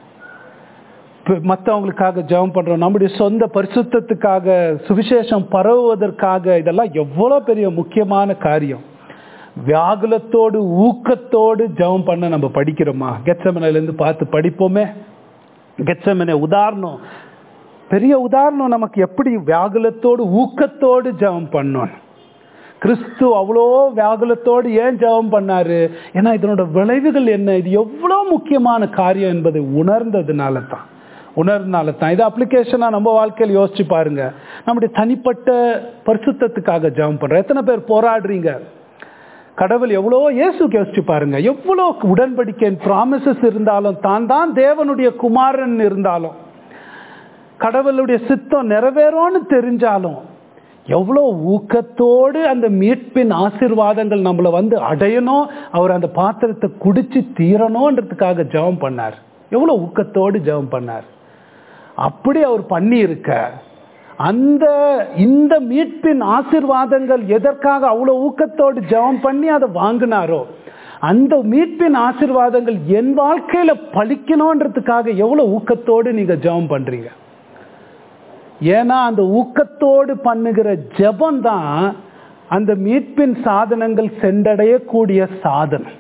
மற்றவங்களுக்காக ஜெபம் பண்ணுறோம் நம்முடைய சொந்த பரிசுத்தத்துக்காக சுவிசேஷம் பரவுவதற்காக இதெல்லாம் எவ்வளோ பெரிய முக்கியமான காரியம் வியாகுலத்தோடு ஊக்கத்தோடு ஜெபம் பண்ண நம்ம படிக்கிறோமா கெச்சமனையிலேருந்து பார்த்து படிப்போமே கெச்சமனை உதாரணம் பெரிய உதாரணம் நமக்கு எப்படி வியாகுலத்தோடு ஊக்கத்தோடு ஜெபம் பண்ணணும் கிறிஸ்து அவ்வளோ வியாகுலத்தோடு ஏன் ஜெபம் பண்ணாரு ஏன்னா இதனோட விளைவுகள் என்ன இது எவ்வளோ முக்கியமான காரியம் என்பதை உணர்ந்ததுனால தான் உணர்ந்தனால தான் இது அப்ளிகேஷனாக நம்ம வாழ்க்கையில் யோசிச்சு பாருங்க நம்முடைய தனிப்பட்ட பரிசுத்தத்துக்காக ஜெபம் பண்ணுறோம் எத்தனை பேர் போராடுறீங்க கடவுள் எவ்வளோ இயேசுக்கு யோசிச்சு பாருங்க எவ்வளோ உடன்படிக்கை ப்ராமிசஸ் இருந்தாலும் தான் தான் தேவனுடைய குமாரன் இருந்தாலும் கடவுளுடைய சித்தம் நிறைவேறும்னு தெரிஞ்சாலும் எவ்வளோ ஊக்கத்தோடு அந்த மீட்பின் ஆசிர்வாதங்கள் நம்மளை வந்து அடையணும் அவர் அந்த பாத்திரத்தை குடிச்சு தீரணுன்றதுக்காக ஜெபம் பண்ணார் எவ்வளோ ஊக்கத்தோடு ஜெபம் பண்ணார் அப்படி அவர் பண்ணி இருக்க அந்த இந்த மீட்பின் ஆசிர்வாதங்கள் எதற்காக அவ்வளோ ஊக்கத்தோடு ஜெபம் பண்ணி அதை வாங்கினாரோ அந்த மீட்பின் ஆசிர்வாதங்கள் என் வாழ்க்கையில பழிக்கணுன்றதுக்காக எவ்வளோ ஊக்கத்தோடு நீங்க ஜெபம் பண்றீங்க ஏன்னா அந்த ஊக்கத்தோடு பண்ணுகிற ஜெபம் தான் அந்த மீட்பின் சாதனங்கள் சென்றடையக்கூடிய சாதனம்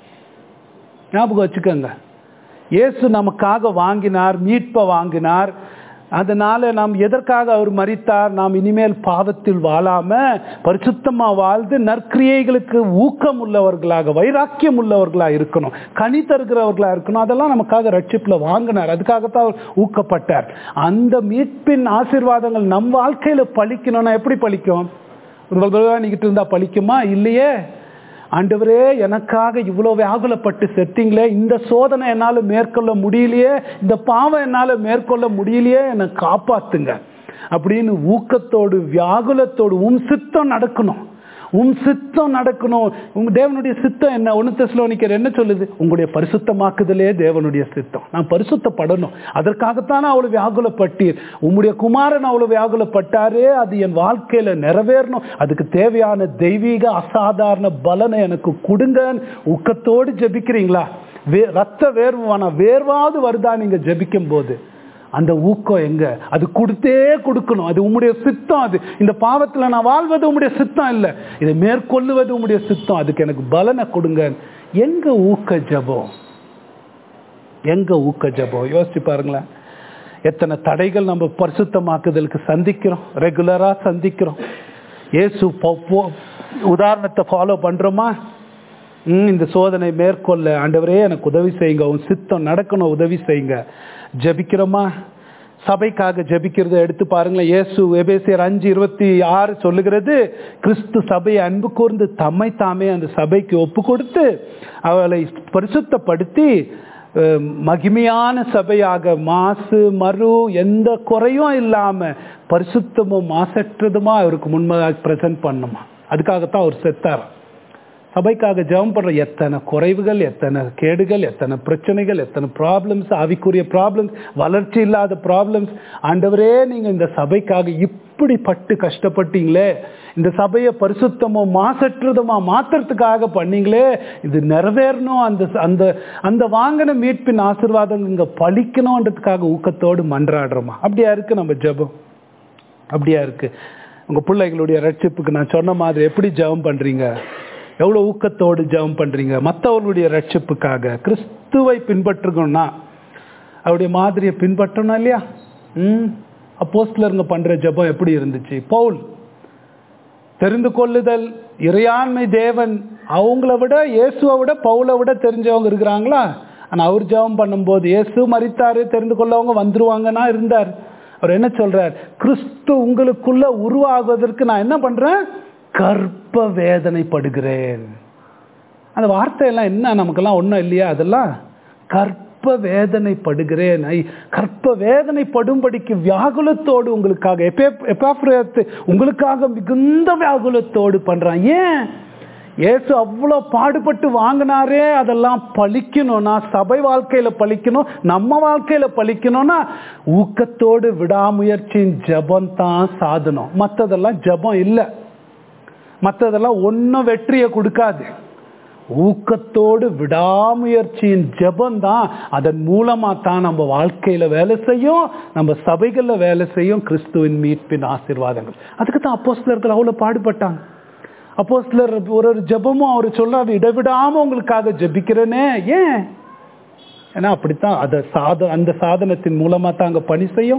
ஞாபகம் வச்சுக்கோங்க இயேசு நமக்காக வாங்கினார் மீட்பை வாங்கினார் அதனால நாம் எதற்காக அவர் மறித்தார் நாம் இனிமேல் பாவத்தில் வாழாம பரிசுத்தமா வாழ்ந்து நற்கிரியைகளுக்கு ஊக்கம் உள்ளவர்களாக வைராக்கியம் உள்ளவர்களா இருக்கணும் கனி தருகிறவர்களா இருக்கணும் அதெல்லாம் நமக்காக ரட்சிப்புல வாங்கினார் அதுக்காகத்தான் அவர் ஊக்கப்பட்டார் அந்த மீட்பின் ஆசீர்வாதங்கள் நம் வாழ்க்கையில பழிக்கணும்னா எப்படி பழிக்கும் நீக்கிட்டு இருந்தா பழிக்குமா இல்லையே ஆண்டவரே எனக்காக இவ்வளோ வியாகுலப்பட்டு செத்தீங்களே இந்த சோதனை என்னால் மேற்கொள்ள முடியலையே இந்த பாவம் என்னால் மேற்கொள்ள முடியலையே என்னை காப்பாத்துங்க அப்படின்னு ஊக்கத்தோடு வியாகுலத்தோடு உன் சித்தம் நடக்கணும் உன் சித்தம் நடக்கணும் உங்க தேவனுடைய சித்தம் என்ன ஒன்று தெசலோனிக்கர் என்ன சொல்லுது உங்களுடைய பரிசுத்தமாக்குதலே தேவனுடைய சித்தம் நான் பரிசுத்தப்படணும் அதற்காகத்தானே அவ்வளவு வியாகுலப்பட்டீர் உம்முடைய குமாரன் அவ்வளவு வியாகுலப்பட்டாரே அது என் வாழ்க்கையில நிறைவேறணும் அதுக்கு தேவையான தெய்வீக அசாதாரண பலனை எனக்கு கொடுங்கன்னு ஊக்கத்தோடு ஜெபிக்கிறீங்களா வே ரத்த வேர்வான வேர்வாவது வருதா நீங்க ஜெபிக்கும் போது அந்த ஊக்கம் எங்க அது கொடுத்தே கொடுக்கணும் அது உம்முடைய சித்தம் அது இந்த பாவத்தில் நான் வாழ்வது உம்முடைய சித்தம் இல்லை இதை மேற்கொள்ளுவது உம்முடைய சித்தம் அதுக்கு எனக்கு பலனை கொடுங்க எங்க ஊக்க ஜபம் எங்க ஊக்க ஜபம் யோசிச்சு பாருங்களேன் எத்தனை தடைகள் நம்ம பரிசுத்தமாக்குதலுக்கு சந்திக்கிறோம் ரெகுலரா சந்திக்கிறோம் இயேசு போ- போ- உதாரணத்தை ஃபாலோ பண்றோமா ம், இந்த சோதனை மேற்கொள்ள ஆண்டவரே எனக்கு உதவி செய்யுங்க உன் சித்தம் நடக்கணும் உதவி செய்யுங்க ஜெபிக்கிறோமா சபைக்காக ஜெபிக்கிறத எடுத்து பாருங்களேன் இயேசு எபேசியர் அஞ்சு இருபத்தி ஆறு சொல்லுகிறது கிறிஸ்து சபையை அன்பு கூர்ந்து தம்மை தாமே அந்த சபைக்கு ஒப்பு கொடுத்து அவளை பரிசுத்தப்படுத்தி அஹ், மகிமையான சபையாக மாசு மறு எந்த குறையும் இல்லாம பரிசுத்தமும் மாசற்றதுமா அவருக்கு முன்பாக பிரசன்ட் பண்ணுமா அதுக்காகத்தான் அவர் செத்தார் சபைக்காக ஜெபம் பண்ற எத்தனை குறைவுகள் எத்தனை கேடுகள் எத்தனை பிரச்சனைகள் எத்தனை ப்ராப்ளம்ஸ் ஆவிக்குரிய ப்ராப்ளம்ஸ் வளர்ச்சி இல்லாத ப்ராப்ளம்ஸ் ஆண்டவரே நீங்க இந்த சபைக்காக இப்படி பட்டு கஷ்டப்பட்டீங்களே இந்த சபையை பரிசுத்தமோ மாசற்றதுமா மாத்துறதுக்காக பண்ணீங்களே இது நிறைவேறணும் அந்த அந்த அந்த வாங்கின மீட்பின் ஆசீர்வாதம் இங்க பழிக்கணுன்றதுக்காக ஊக்கத்தோடு மன்றாடுறோமா அப்படியா இருக்கு நம்ம ஜெபம் அப்படியா இருக்கு உங்க பிள்ளைகளுடைய ரட்சிப்புக்கு நான் சொன்ன மாதிரி எப்படி ஜெபம் பண்றீங்க எவ்வளவு ஊக்கத்தோடு ஜெபம் பண்றீங்க மற்றவர்களுடைய ரட்சிப்புக்காக கிறிஸ்துவை பின்பற்றுகணும்னா அவருடைய மாதிரியை பின்பற்றணும் இல்லையா ம் அப்போஸ்தலருங்க பண்ற ஜெபம் எப்படி இருந்துச்சு பவுல் தெரிந்து கொள்ளுதல் இறையாண்மை தேவன் அவங்கள விட இயேசுவை விட பவுலை விட தெரிஞ்சவங்க இருக்கிறாங்களா ஆனா அவர் ஜெபம் பண்ணும்போது இயேசு மறித்தாரு தெரிந்து கொள்ளவங்க வந்துருவாங்கன்னா இருந்தார் அவர் என்ன சொல்றார் கிறிஸ்து உங்களுக்குள்ள உருவாகுவதற்கு நான் என்ன பண்றேன் கற்ப வேதனைப்படுகிறேன் அந்த வார்த்தையெல்லாம் என்ன நமக்கெல்லாம் ஒன்றும் இல்லையா அதெல்லாம் கற்ப வேதனைப்படுகிறேன் ஐ, கற்ப வேதனைப்படும்படிக்கு வியாகுலத்தோடு உங்களுக்காக எப்பே- எப்பாப்ரேத்து உங்களுக்காக மிகுந்த வியாகுலத்தோடு பண்றான் ஏன் இயேசு அவ்வளோ பாடுபட்டு வாங்கினாரே அதெல்லாம் பழிக்கணும்னா சபை வாழ்க்கையில பழிக்கணும் நம்ம வாழ்க்கையில பழிக்கணும்னா ஊக்கத்தோடு விடாமுயற்சியின் ஜபம் தான் சாதனம் மற்றதெல்லாம் ஜபம் இல்லை மற்றதெல்லாம் ஒன்றும் வெற்றியை கொடுக்காது ஊக்கத்தோடு விடாமுயற்சியின் ஜெபம் தான் அதன் மூலமா தான் நம்ம வாழ்க்கையில வேலை செய்யும் நம்ம சபைகள்ல வேலை செய்யும் கிறிஸ்துவின் மீட்பின் ஆசீர்வாதங்கள் அதுக்கு தான் அப்போஸ்தலர்கள் அவ்வளவு பாடுபட்டாங்க அப்போஸ்தலர் ஒரு ஒரு ஜெபமும் அவர் சொல்றாரு இடைவிடாம உங்களுக்காக ஜெபிக்கிறேனே ஏன் ஏன்னா அப்படித்தான் அதை சாத அந்த சாதனத்தின் மூலமா தான் அங்க பணி செய்யும்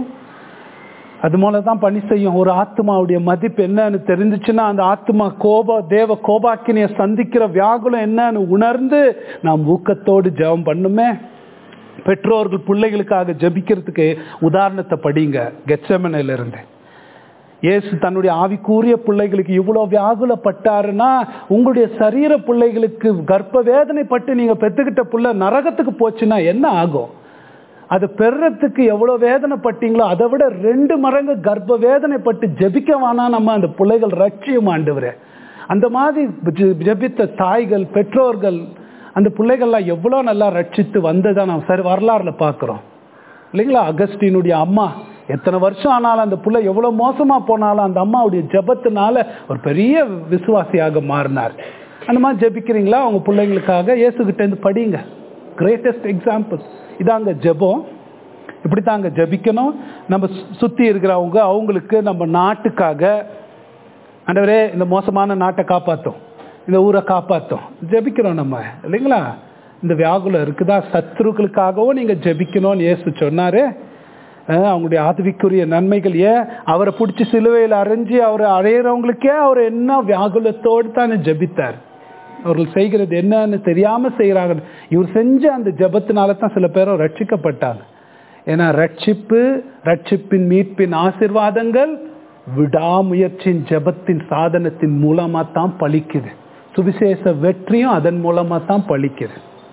அது மூலம் தான் பணி செய்யும் ஒரு ஆத்மாவுடைய மதிப்பு என்னன்னு தெரிஞ்சுச்சுன்னா அந்த ஆத்மா கோப தேவ கோபாக்கினிய சந்திக்கிற வியாகுலம் என்னன்னு உணர்ந்து நாம் ஊக்கத்தோடு ஜெபம் பண்ணுமே பெற்றோர்கள் பிள்ளைகளுக்காக ஜெபிக்கிறதுக்கு உதாரணத்தை படிங்க கெச்சமனையில இருந்து இயேசு தன்னுடைய ஆவிக்கூறிய பிள்ளைகளுக்கு இவ்வளவு வியாகுலப்பட்டாருன்னா உங்களுடைய சரீர பிள்ளைகளுக்கு கர்ப்ப வேதனைப்பட்டு நீங்க பெத்துக்கிட்ட புள்ள நரகத்துக்கு போச்சுன்னா என்ன ஆகும் அது பெறத்துக்கு எவ்வளவு வேதனைப்பட்டீங்களோ அதை விட ரெண்டு மடங்கு கர்ப்ப வேதனைப்பட்டு ஜெபிக்க வேணா நம்ம அந்த பிள்ளைகள் ரட்சியம் ஆண்டவரே அந்த மாதிரி ஜெ- ஜெபித்த தாய்கள் பெற்றோர்கள் அந்த பிள்ளைகள்லாம் எவ்வளோ நல்லா ரட்சித்து வந்ததை நாம் சரி வரலாறுல பார்க்குறோம் இல்லைங்களா அகஸ்டினுடைய அம்மா எத்தனை வருஷம் ஆனாலும் அந்த புள்ள எவ்வளவு மோசமா போனாலும் அந்த அம்மாவுடைய ஜெபத்தினால ஒரு பெரிய விசுவாசியாக மாறினார் அந்த மாதிரி ஜெபிக்கிறீங்களா உங்க பிள்ளைங்களுக்காக இயேசுகிட்ட இருந்து படிங்க கிரேட்டஸ்ட் எக்ஸாம்பிள் இதாங்க ஜெபம் இப்படி தாங்க ஜெபிக்கணும் நம்ம சு- சுத்தி இருக்கிறவங்க அவங்களுக்கு நம்ம நாட்டுக்காக ஆண்டவரே இந்த மோசமான நாட்டை காப்பாற்றும் இந்த ஊரை காப்பாற்றும் ஜெபிக்கிறோம் நம்ம இல்லைங்களா இந்த வியாகுலம் இருக்குதா சத்துருக்களுக்காகவும் நீங்க ஜெபிக்கணும்னு இயேசு சொன்னாரு அஹ் அவங்களுடைய ஆதவிக்குரிய நன்மைகள் ஏன் அவரை பிடிச்சி சிலுவையில் அரைஞ்சு அவரை அடையிறவங்களுக்கே அவர் என்ன வியாகுலத்தோடு தானே ஜெபித்தார் அவர்கள் செய்கிறது என்னன்னு தெரியாம செய்யறாங்க இவர் செஞ்ச அந்த ஜெபத்தினால தான் சில பேரும் ரட்சிக்கப்பட்டாங்க ஏன்னா ரட்சிப்பு ரட்சிப்பின் மீட்பின் ஆசீர்வாதங்கள் விடாமுயற்சியின் ஜெபத்தின் சாதனத்தின் மூலமா தான் பலிக்குது சுவிசேஷ வெற்றியும் அதன் மூலமா தான் பலிக்குது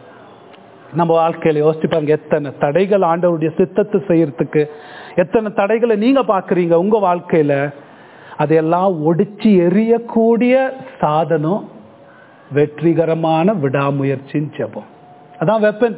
நம்ம வாழ்க்கையில யோசிச்சு பாருங்க எத்தனை தடைகள் ஆண்டவருடைய சித்தத்தை செய்யறதுக்கு எத்தனை தடைகளை நீங்க பாக்குறீங்க உங்க வாழ்க்கையில அதையெல்லாம் ஒடிச்சு எரியக்கூடிய சாதனம் வெற்றிகரமான விடாமுயற்சியின் ஜெபம் அதான் வெப்பன்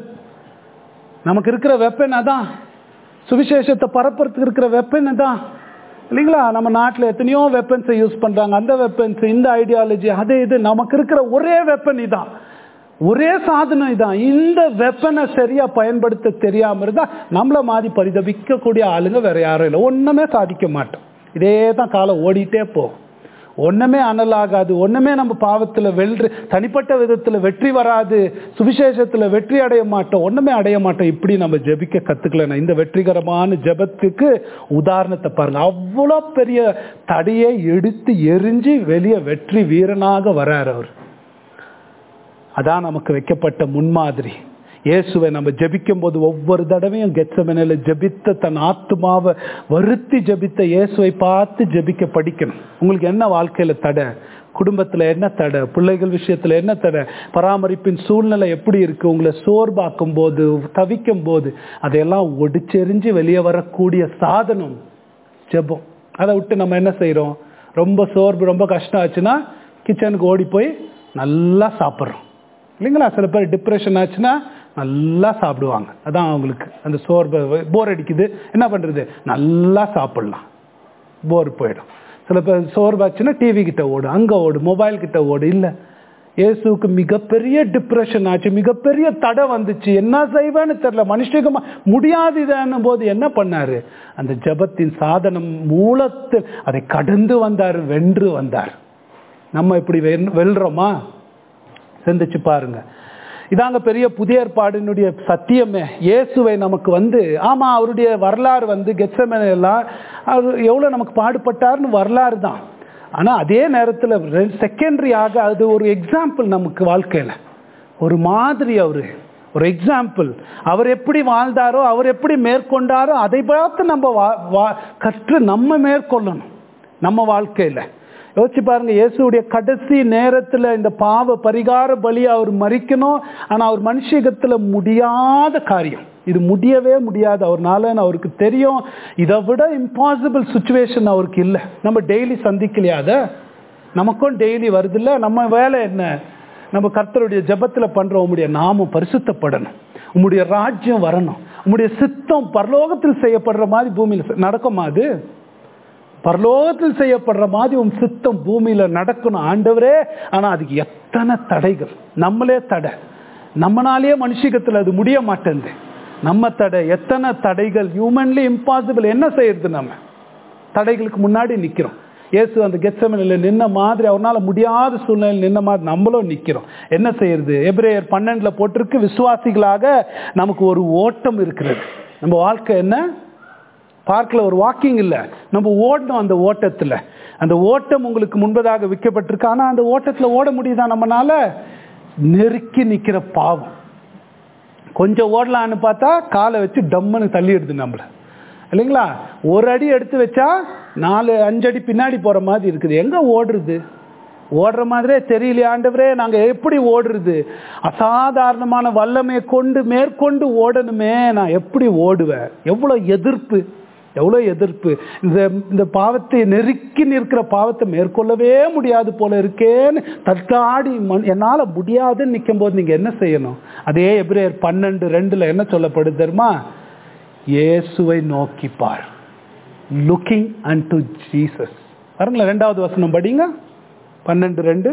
நமக்கு இருக்கிற வெப்பன் அதான் சுவிசேஷத்தை பரப்புறதுக்கு இருக்கிற வெப்பன் அதான் இல்லைங்களா நம்ம நாட்டில் எத்தனையோ வெப்பன்ஸை யூஸ் பண்றாங்க அந்த வெப்பன்ஸ் இந்த ஐடியாலஜி அது இது நமக்கு இருக்கிற ஒரே வெப்பன் இதான் ஒரே சாதனம் இதான் இந்த வெப்பனை சரியா பயன்படுத்த தெரியாம இருந்தா நம்மள மாதிரி பரிதபிக்கக்கூடிய ஆளுங்க வேற யாரும் இல்லை ஒண்ணுமே சாதிக்க மாட்டோம் இதே தான் காலம் ஓடிட்டே போகும் ஒண்ணுமே அனலாகாது ஒண்ணுமே நம்ம பாவத்துல வெல்று தனிப்பட்ட விதத்துல வெற்றி வராது சுவிசேஷத்துல வெற்றி அடைய மாட்டோம் ஒண்ணுமே அடைய மாட்டோம் இப்படி நம்ம ஜெபிக்க கத்துக்கலன்னா இந்த வெற்றிகரமான ஜெபத்துக்கு உதாரணத்தை பாருங்க அவ்வளோ பெரிய தடையை எடுத்து எரிஞ்சு வெளியே வெற்றி வீரனாக வரார் அவர் அதான் நமக்கு வைக்கப்பட்ட முன்மாதிரி இயேசுவை நம்ம ஜெபிக்கும் போது ஒவ்வொரு தடவையும் கெச்சமனையில் ஜெபித்த தன் ஆத்மாவை வருத்தி ஜெபித்த இயேசுவை பார்த்து ஜெபிக்க படிக்கணும் உங்களுக்கு என்ன வாழ்க்கையில தடை குடும்பத்துல என்ன தடை பிள்ளைகள் விஷயத்துல என்ன தடை பராமரிப்பின் சூழ்நிலை எப்படி இருக்கு உங்களை சோர்வாக்கும் போது தவிக்கும் போது அதையெல்லாம் ஒடிச்செறிஞ்சு வெளியே வரக்கூடிய சாதனம் ஜெபம் அதை விட்டு நம்ம என்ன செய்றோம் ரொம்ப சோர்வு ரொம்ப கஷ்டம் ஆச்சுன்னா கிச்சனுக்கு ஓடி போய் நல்லா சாப்பிட்றோம் இல்லைங்களா சில பேர் டிப்ரெஷன் ஆச்சுன்னா நல்லா சாப்பிடுவாங்க அதான் அவங்களுக்கு அந்த சோர்வை போர் அடிக்குது என்ன பண்றது நல்லா சாப்பிடலாம் போர் போயிடும் சில பேர் சோர்வாச்சுன்னா டிவி கிட்ட ஓடு அங்க ஓடு மொபைல் கிட்ட ஓடு இல்லை இயேசுக்கு மிகப்பெரிய டிப்ரெஷன் ஆச்சு மிகப்பெரிய தடை வந்துச்சு என்ன செய்வேன்னு தெரியல மனுஷகமா முடியாது இதுன்னும் போது என்ன பண்ணாரு அந்த ஜெபத்தின் சாதனம் மூலத்தில் அதை கடந்து வந்தார் வென்று வந்தார் நம்ம இப்படி வென்- வெல்றோமா சிந்திச்சு பாருங்க இதாங்க பெரிய புதிய ஏற்பாடினுடைய சத்தியமே இயேசுவை நமக்கு வந்து ஆமா அவருடைய வரலாறு வந்து கெத்செமனே எல்லாம் அவர் எவ்வளவு நமக்கு பாடுபட்டார்னு வரலாறு தான் ஆனா அதே நேரத்தில் செகண்டரியாக அது ஒரு எக்ஸாம்பிள் நமக்கு வாழ்க்கையில ஒரு மாதிரி அவரு ஒரு எக்ஸாம்பிள் அவர் எப்படி வாழ்ந்தாரோ அவர் எப்படி மேற்கொண்டாரோ அதை பார்த்து நம்ம வா- வா- கற்று நம்ம மேற்கொள்ளணும் நம்ம வாழ்க்கையில யோசிச்சு பாருங்க இயேசுடைய கடைசி நேரத்துல இந்த பாவ பரிகார பலி அவர் மறிக்கணும் ஆனா அவர் மனுஷகத்துல முடியாத காரியம் இது முடியவே முடியாது அவர்னால அவருக்கு தெரியும் இதை விட இம்பாசிபிள் சுச்சுவேஷன் அவருக்கு இல்லை நம்ம டெய்லி சந்திக்கலையா அதை நமக்கும் டெய்லி வருதுல்ல நம்ம வேலை என்ன நம்ம கர்த்தருடைய ஜெபத்துல பண்ற உம்முடைய நாமம் பரிசுத்தப்படணும் உம்முடைய ராஜ்யம் வரணும் உம்முடைய சித்தம் பரலோகத்தில் செய்யப்படுற மாதிரி பூமியில் நடக்குமா அது பரலோகத்தில் செய்யப்படுற மாதிரி உன் சித்தம் பூமியில நடக்கணும் ஆண்டவரே ஆனா அதுக்கு எத்தனை தடைகள் நம்மளே தடை நம்மனாலேயே மனுஷிகத்துல அது முடிய மாட்டேங்குது நம்ம தடை எத்தனை தடைகள் ஹியூமன்லி இம்பாசிபிள் என்ன செய்யறது நம்ம தடைகளுக்கு முன்னாடி நிக்கிறோம் இயேசு அந்த கெச்சமனில் நின்ன மாதிரி அவனால முடியாத சூழ்நிலையில் நின்ன மாதிரி நம்மளும் நிக்கிறோம் என்ன செய்யறது எபிரேயர் பன்னெண்டுல போட்டிருக்கு விசுவாசிகளாக நமக்கு ஒரு ஓட்டம் இருக்கிறது நம்ம வாழ்க்கை என்ன பார்க்கல ஒரு வாக்கிங் இல்ல நம்ம ஓடணும் அந்த ஓட்டத்துல அந்த ஓட்டம் உங்களுக்கு முன்பதாக விற்கப்பட்டிருக்கு ஆனா அந்த ஓட்டத்துல ஓட முடியுதா நம்மனால நெருக்கி நிக்கிற பாவம் கொஞ்சம் ஓடலான்னு பார்த்தா காலை வச்சு டம்முன்னு தள்ளிடுது நம்மள இல்லைங்களா ஒரு அடி எடுத்து வச்சா நாலு அஞ்சு அடி பின்னாடி போற மாதிரி இருக்குது எங்க ஓடுறது ஓடுற மாதிரியே தெரியலையே ஆண்டவரே நாங்க எப்படி ஓடுறது அசாதாரணமான வல்லமையை கொண்டு மேற்கொண்டு ஓடணுமே நான் எப்படி ஓடுவேன் எவ்வளவு எதிர்ப்பு எவ்வளோ எதிர்ப்பு இந்த இந்த பாவத்தை நெருக்கி நிற்கிற பாவத்தை மேற்கொள்ளவே முடியாது போல இருக்கேன்னு தட்டாடி மண் என்னால் முடியாதுன்னு நிற்கும் போது நீங்கள் என்ன செய்யணும் அதே எபிரேயர் பன்னெண்டு ரெண்டுல என்ன சொல்லப்படுது தெரியுமா இயேசுவை நோக்கி பார் லுக்கிங் அண்ட் டு ஜீசஸ் பாருங்களேன் ரெண்டாவது வசனம் படிங்க பன்னெண்டு ரெண்டு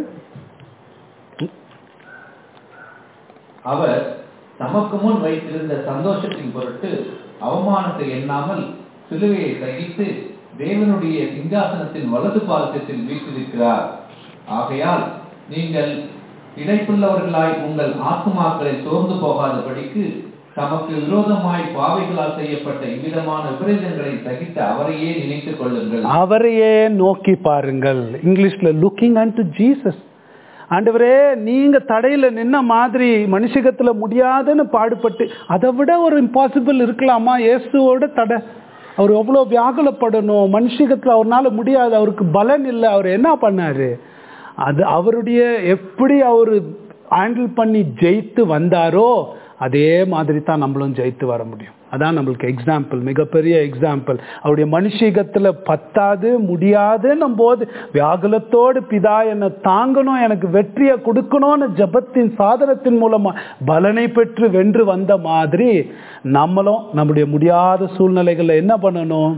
அவர் தமக்கு முன் வைத்திருந்த சந்தோஷத்தின் பொருட்டு அவமானத்தை எண்ணாமல் சிலுவையை சகித்து தேவனுடைய சிங்காசனத்தின் வலது பாதத்தில் வீற்றிருக்கிறார் ஆகையால் நீங்கள் இடைப்புள்ளவர்களாய் உங்கள் ஆத்துமாக்களை சோர்ந்து போகாதபடிக்கு தமக்கு விரோதமாய் பாவைகளால் செய்யப்பட்ட இவ்விதமான விபரீதங்களை சகித்த அவரையே நினைத்துக் கொள்ளுங்கள் அவரையே நோக்கி பாருங்கள் இங்கிலீஷ்ல லுக்கிங் அண்ட் டு ஜீசஸ் ஆண்டவரே நீங்க தடையில நின்ன மாதிரி மனுஷகத்துல முடியாதுன்னு பாடுபட்டு அதை விட ஒரு இம்பாசிபிள் இருக்கலாமா இயேசுவோட தடை அவர் எவ்வளோ வியாகுலப்படணும் மனுஷகத்துல அவர்னால முடியாது அவருக்கு பலன் இல்லை அவர் என்ன பண்ணாரு அது அவருடைய எப்படி அவர் ஹேண்டில் பண்ணி ஜெயித்து வந்தாரோ அதே மாதிரி தான் நம்மளும் ஜெயித்து வர முடியும் அதான் நம்மளுக்கு எக்ஸாம்பிள் மிகப்பெரிய எக்ஸாம்பிள் அவருடைய மனுஷீகத்துல பத்தாது முடியாதுன்னும் போது வியாகுலத்தோடு பிதா என்னை தாங்கணும் எனக்கு வெற்றியை கொடுக்கணும்னு ஜபத்தின் சாதனத்தின் மூலமா பலனை பெற்று வென்று வந்த மாதிரி நம்மளும் நம்முடைய முடியாத சூழ்நிலைகள்ல என்ன பண்ணணும்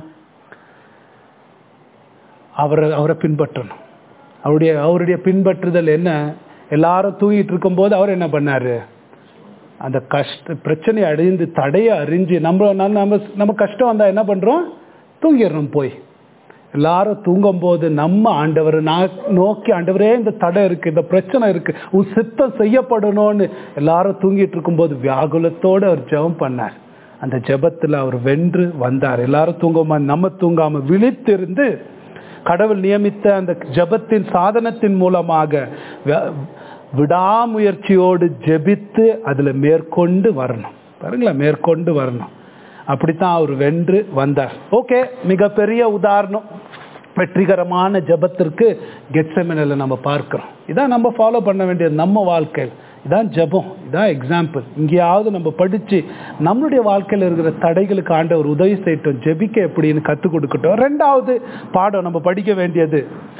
அவரை அவரை பின்பற்றணும் அவருடைய அவருடைய பின்பற்றுதல் என்ன எல்லாரும் தூங்கிட்டு இருக்கும்போது அவர் என்ன பண்ணாரு அந்த கஷ்ட பிரச்சனையை அடைந்து தடையை அறிஞ்சு நம்ம நம்ம நம்ம கஷ்டம் வந்தா என்ன பண்றோம் தூங்கிடுறோம் போய் எல்லாரும் தூங்கும் போது நம்ம ஆண்டவர் நோக்கி ஆண்டவரே இந்த தடை இருக்கு இந்த பிரச்சனை இருக்கு உன் சித்தம் செய்யப்படணும்னு எல்லாரும் தூங்கிட்டு இருக்கும்போது வியாகுலத்தோடு அவர் ஜெபம் பண்ணார் அந்த ஜெபத்துல அவர் வென்று வந்தார் எல்லாரும் தூங்காம நம்ம தூங்காம விழித்திருந்து கடவுள் நியமித்த அந்த ஜெபத்தின் சாதனத்தின் மூலமாக வ- விடாமுயற்சியோடு ஜெபித்து அதுல மேற்கொண்டு வரணும் பாருங்களேன் மேற்கொண்டு வரணும் அப்படித்தான் அவர் வென்று வந்தார் ஓகே மிகப்பெரிய உதாரணம் வெற்றிகரமான ஜெபத்திற்கு கெட்செமனில் நம்ம பார்க்கிறோம் இதான் நம்ம ஃபாலோ பண்ண வேண்டியது நம்ம வாழ்க்கையில் இதான் ஜெபம் இதான் எக்ஸாம்பிள் இங்கேயாவது நம்ம படிச்சு நம்மளுடைய வாழ்க்கையில் இருக்கிற தடைகளுக்கு ஆண்டவர் உதவி செய்யட்டும் ஜெபிக்க எப்படின்னு கற்றுக் கொடுக்கட்டும் ரெண்டாவது பாடம் நம்ம படிக்க வேண்டியது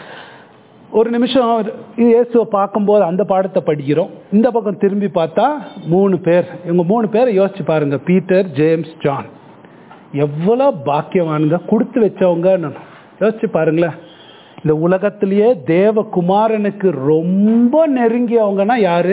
ஒரு நிமிஷம் இயேசுவை பார்க்கும்போது அந்த பாடத்தை படிக்கிறோம் இந்த பக்கம் திரும்பி பார்த்தா மூணு பேர் இவங்க மூணு பேரை யோசிச்சு பாருங்க பீட்டர் ஜேம்ஸ் ஜான் எவ்வளோ பாக்கியவானுங்க கொடுத்து வச்சவங்கன்னு யோசிச்சு பாருங்களேன் இந்த உலகத்திலேயே தேவகுமாரனுக்கு ரொம்ப நெருங்கியவங்கன்னா யாரு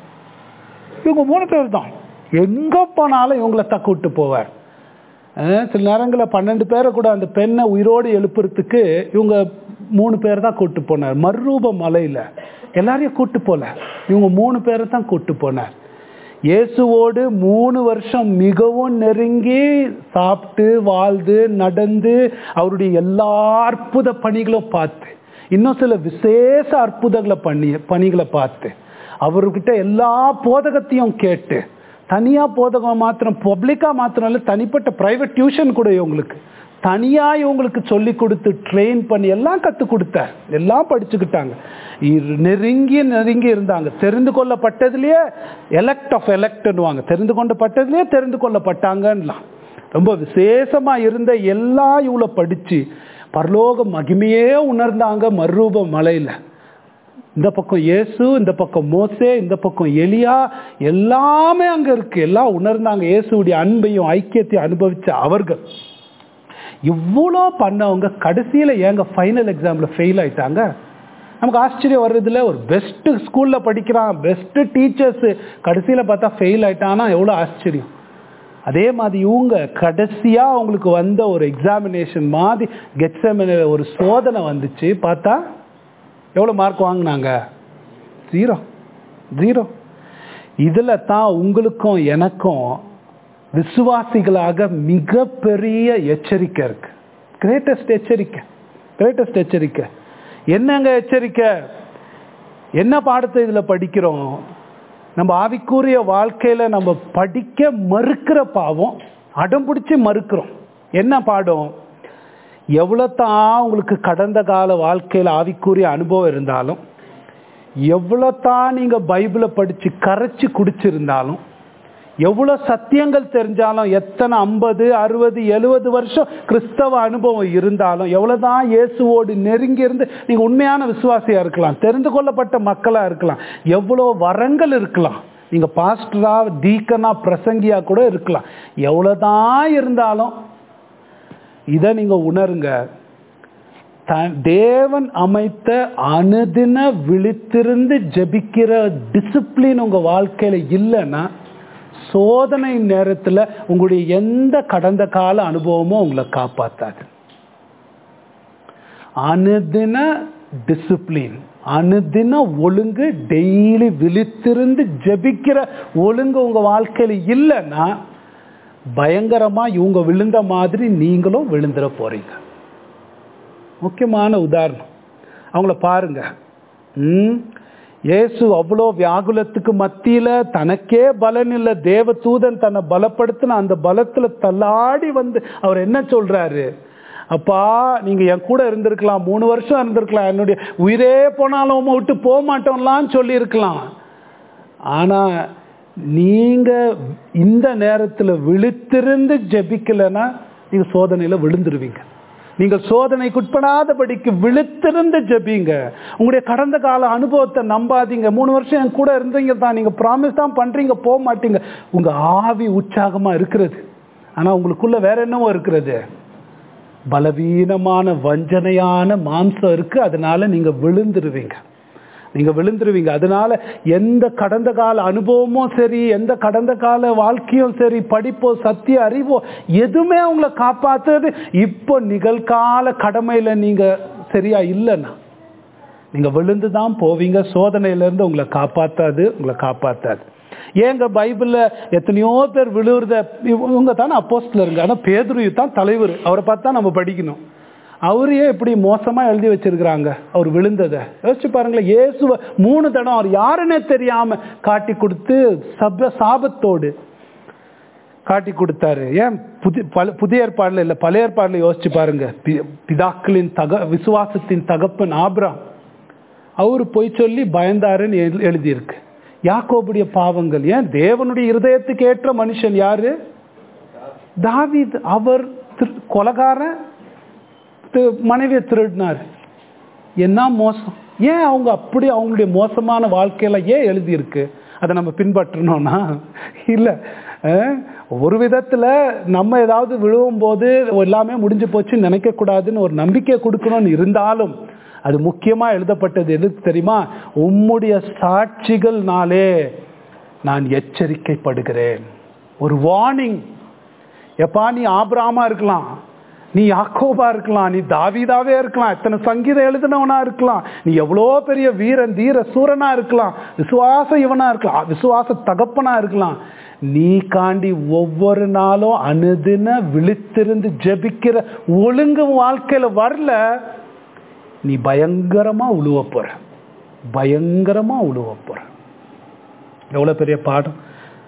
இவங்க மூணு பேர் தான் எங்க போனாலும் இவங்கள தக்க விட்டு போவார் அஹ் சில நேரங்களில் பன்னெண்டு பேரை கூட அந்த பெண்ணை உயிரோடு எழுப்புறதுக்கு இவங்க மூணு பேர் தான் கூட்டு போனார் மறுரூப மலையில எல்லாரையும் கூட்டு போல இவங்க மூணு பேரை தான் கூட்டு போனார் இயேசுவோடு மூணு வருஷம் மிகவும் நெருங்கி சாப்பிட்டு வாழ்ந்து நடந்து அவருடைய எல்லா அற்புத பணிகளும் பார்த்து இன்னும் சில விசேஷ அற்புதங்களை பண்ணி பணிகளை பார்த்து அவர்கிட்ட எல்லா போதகத்தையும் கேட்டு தனியா போதகம் மாத்திரம் பப்ளிக்கா மாத்திரம் இல்லை தனிப்பட்ட பிரைவேட் டியூஷன் கூட இவங்களுக்கு தனியா இவங்களுக்கு சொல்லி கொடுத்து ட்ரெயின் பண்ணி எல்லாம் கத்து கொடுத்தார் எல்லாம் படிச்சுக்கிட்டாங்க இரு- நெருங்கி நெருங்கி இருந்தாங்க தெரிந்து கொள்ளப்பட்டதுலயே எலக்ட் ஆஃப் எலக்ட்னுவாங்க தெரிந்து கொள்ளப்பட்டதுலயே தெரிந்து கொள்ளப்பட்டாங்கன்னலாம் ரொம்ப விசேஷமா இருந்த எல்லா இவ்வளோ படிச்சு பரலோக மகிமையே உணர்ந்தாங்க மறுரூப மலையில இந்த பக்கம் இயேசு இந்த பக்கம் மோசே இந்த பக்கம் எலியா எல்லாமே அங்க இருக்கு எல்லாம் உணர்ந்தாங்க இயேசுடைய அன்பையும் ஐக்கியத்தையும் அனுபவிச்ச அவர்கள் இவ்வளோ பண்ணவங்க கடைசியில ஏங்க ஃபைனல் எக்ஸாம்ல ஃபெயில் ஆயிட்டாங்க நமக்கு ஆச்சரியம் வர்றதுல ஒரு பெஸ்ட் ஸ்கூல்ல படிக்கிறான் பெஸ்ட் டீச்சர்ஸ் கடைசியில பார்த்தா ஃபெயில் ஆயிட்டானா எவ்வளோ ஆச்சரியம் அதே மாதிரி இவங்க கடைசியா அவங்களுக்கு வந்த ஒரு எக்ஸாமினேஷன் மாதிரி கெட்சமின ஒரு சோதனை வந்துச்சு பார்த்தா எவ்வளோ மார்க் வாங்கினாங்க ஜீரோ ஜீரோ இதில் தான் உங்களுக்கும் எனக்கும் விசுவாசிகளாக மிகப்பெரிய எச்சரிக்கை இருக்கு கிரேட்டஸ்ட் எச்சரிக்கை கிரேட்டஸ்ட் எச்சரிக்கை என்னங்க எச்சரிக்கை என்ன பாடத்தை இதில் படிக்கிறோம் நம்ம ஆவிக்குரிய வாழ்க்கையில நம்ம படிக்க மறுக்கிற பாவம் அடம் பிடிச்சி மறுக்கிறோம் என்ன பாடம் எவ்வளோ தான் உங்களுக்கு கடந்த கால வாழ்க்கையில் ஆவிக்குரிய அனுபவம் இருந்தாலும் எவ்வளோ தான் நீங்கள் பைபிளை படித்து கரைச்சி குடிச்சிருந்தாலும் எவ்வளோ சத்தியங்கள் தெரிஞ்சாலும் எத்தனை ஐம்பது அறுபது எழுபது வருஷம் கிறிஸ்தவ அனுபவம் இருந்தாலும் எவ்வளோ தான் இயேசுவோடு நெருங்கி இருந்து நீங்கள் உண்மையான விசுவாசியாக இருக்கலாம் தெரிந்து கொள்ளப்பட்ட மக்களாக இருக்கலாம் எவ்வளோ வரங்கள் இருக்கலாம் நீங்கள் பாஸ்டரா டீக்கனா பிரசங்கியா கூட இருக்கலாம் எவ்வளோ தான் இருந்தாலும் இதை நீங்கள் உணருங்க த- தேவன் அமைத்த அனுதின விழித்திருந்து ஜெபிக்கிற டிசிப்ளின் உங்க வாழ்க்கையில இல்லைன்னா சோதனை நேரத்துல உங்களுடைய எந்த கடந்த கால அனுபவமும் உங்களை காப்பாத்தாது அனுதின டிசிப்ளின் அனுதின ஒழுங்கு டெய்லி விழித்திருந்து ஜெபிக்கிற ஒழுங்கு உங்க வாழ்க்கையில இல்லைன்னா பயங்கரமா இவங்க விழுந்த மாதிரி நீங்களும் விழுந்துட போறீங்க முக்கியமான உதாரணம் அவங்கள பாருங்க ம் இயேசு அவ்வளோ வியாகுலத்துக்கு மத்தியில தனக்கே பலன் இல்லை தேவ தூதன் தன்னை பலப்படுத்தின அந்த பலத்துல தள்ளாடி வந்து அவர் என்ன சொல்றாரு அப்பா நீங்க என் கூட இருந்திருக்கலாம் மூணு வருஷம் இருந்திருக்கலாம் என்னுடைய உயிரே போனாலும் உம்மை விட்டு போக மாட்டோம்லாம் சொல்லியிருக்கலாம் ஆனா நீங்க இந்த நேரத்துல விழித்திருந்து ஜெபிக்கலைன்னா நீங்க சோதனையில விழுந்துருவீங்க நீங்கள் சோதனைக்குட்படாதபடிக்கு விழித்திருந்து ஜெபிங்க உங்களுடைய கடந்த கால அனுபவத்தை நம்பாதீங்க மூணு வருஷம் என் கூட இருந்தீங்க தான் நீங்க ப்ராமிஸ் தான் பண்றீங்க போக மாட்டீங்க உங்க ஆவி உற்சாகமா இருக்கிறது ஆனா உங்களுக்குள்ள வேற என்னவோ இருக்கிறது பலவீனமான வஞ்சனையான மாம்சம் இருக்கு அதனால நீங்க விழுந்துருவீங்க நீங்க விழுந்துருவீங்க அதனால எந்த கடந்த கால அனுபவமும் சரி எந்த கடந்த கால வாழ்க்கையும் சரி படிப்போ சத்திய அறிவோ எதுவுமே உங்களை காப்பாத்துறது இப்போ நிகழ்கால கடமையில நீங்க சரியா இல்லைன்னா நீங்க விழுந்து தான் போவீங்க சோதனையில இருந்து உங்களை காப்பாத்தாது உங்களை காப்பாத்தாது ஏங்க பைபிள்ல எத்தனையோ பேர் விழுவுறத இவங்க தானே அப்போஸ்டலருங்க ஆனா பேதுரு தான் தலைவர் அவரை பார்த்தா நம்ம படிக்கணும் அவரையே இப்படி மோசமா எழுதி வச்சிருக்கிறாங்க அவர் விழுந்ததை யோசிச்சு பாருங்களேன் இயேசுவ மூணு தடம் அவர் யாருன்னே தெரியாம காட்டி கொடுத்து சப சாபத்தோடு காட்டி கொடுத்தாரு ஏன் புதி பல புதிய ஏற்பாடுல இல்ல பழைய ஏற்பாடுல யோசிச்சு பாருங்க பி- பிதாக்களின் தக விசுவாசத்தின் தகப்பன் ஆபிராம் அவரு பொய் சொல்லி பயந்தாருன்னு எழு- எழுதியிருக்கு யாக்கோபுடைய பாவங்கள் ஏன் தேவனுடைய இருதயத்துக்கு ஏற்ற மனுஷன் யாரு தாவீது அவர் திரு- கொலைகாரன் தி- மனைவியை திருடினார் என்ன மோசம் ஏன் அவங்க அப்படி அவங்களுடைய மோசமான வாழ்க்கையில ஏன் எழுதியிருக்கு அதை நம்ம பின்பற்றணும்னா இல்லை ஒரு விதத்துல நம்ம ஏதாவது விழுவும் போது எல்லாமே முடிஞ்சு போச்சுன்னு நினைக்க கூடாதுன்னு ஒரு நம்பிக்கை கொடுக்கணும்னு இருந்தாலும் அது முக்கியமா எழுதப்பட்டது எதுக்கு தெரியுமா உம்முடைய சாட்சிகள்னாலே நான் எச்சரிக்கைப்படுகிறேன் ஒரு வார்னிங் எப்பா நீ ஆபிராமா இருக்கலாம் நீ யாக்கோபா இருக்கலாம் நீ தாவீதாவே இருக்கலாம் எத்தனை சங்கீதம் எழுதினவனா இருக்கலாம் நீ எவ்வளோ பெரிய வீரன் தீர சூரனா இருக்கலாம் விசுவாச இவனா இருக்கலாம் விசுவாச தகப்பனா இருக்கலாம் நீ காண்டி ஒவ்வொரு நாளும் அனுதின விழித்திருந்து ஜெபிக்கிற ஒழுங்கு வாழ்க்கையில வரல நீ பயங்கரமா உழுவ போற பயங்கரமா உழுவ போற எவ்வளவு பெரிய பாடம்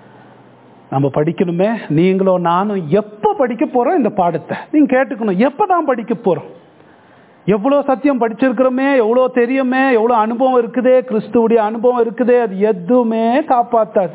நம்ம படிக்கணுமே நீங்களும் நானும் எப்போ படிக்க போறோம் இந்த பாடத்தை நீங்க கேட்டுக்கணும் எப்போ தான் படிக்க போறோம் எவ்வளோ சத்தியம் படிச்சிருக்கிறோமே எவ்வளோ தெரியுமே எவ்வளோ அனுபவம் இருக்குதே கிறிஸ்துவுடைய அனுபவம் இருக்குதே அது எதுவுமே காப்பாத்தாது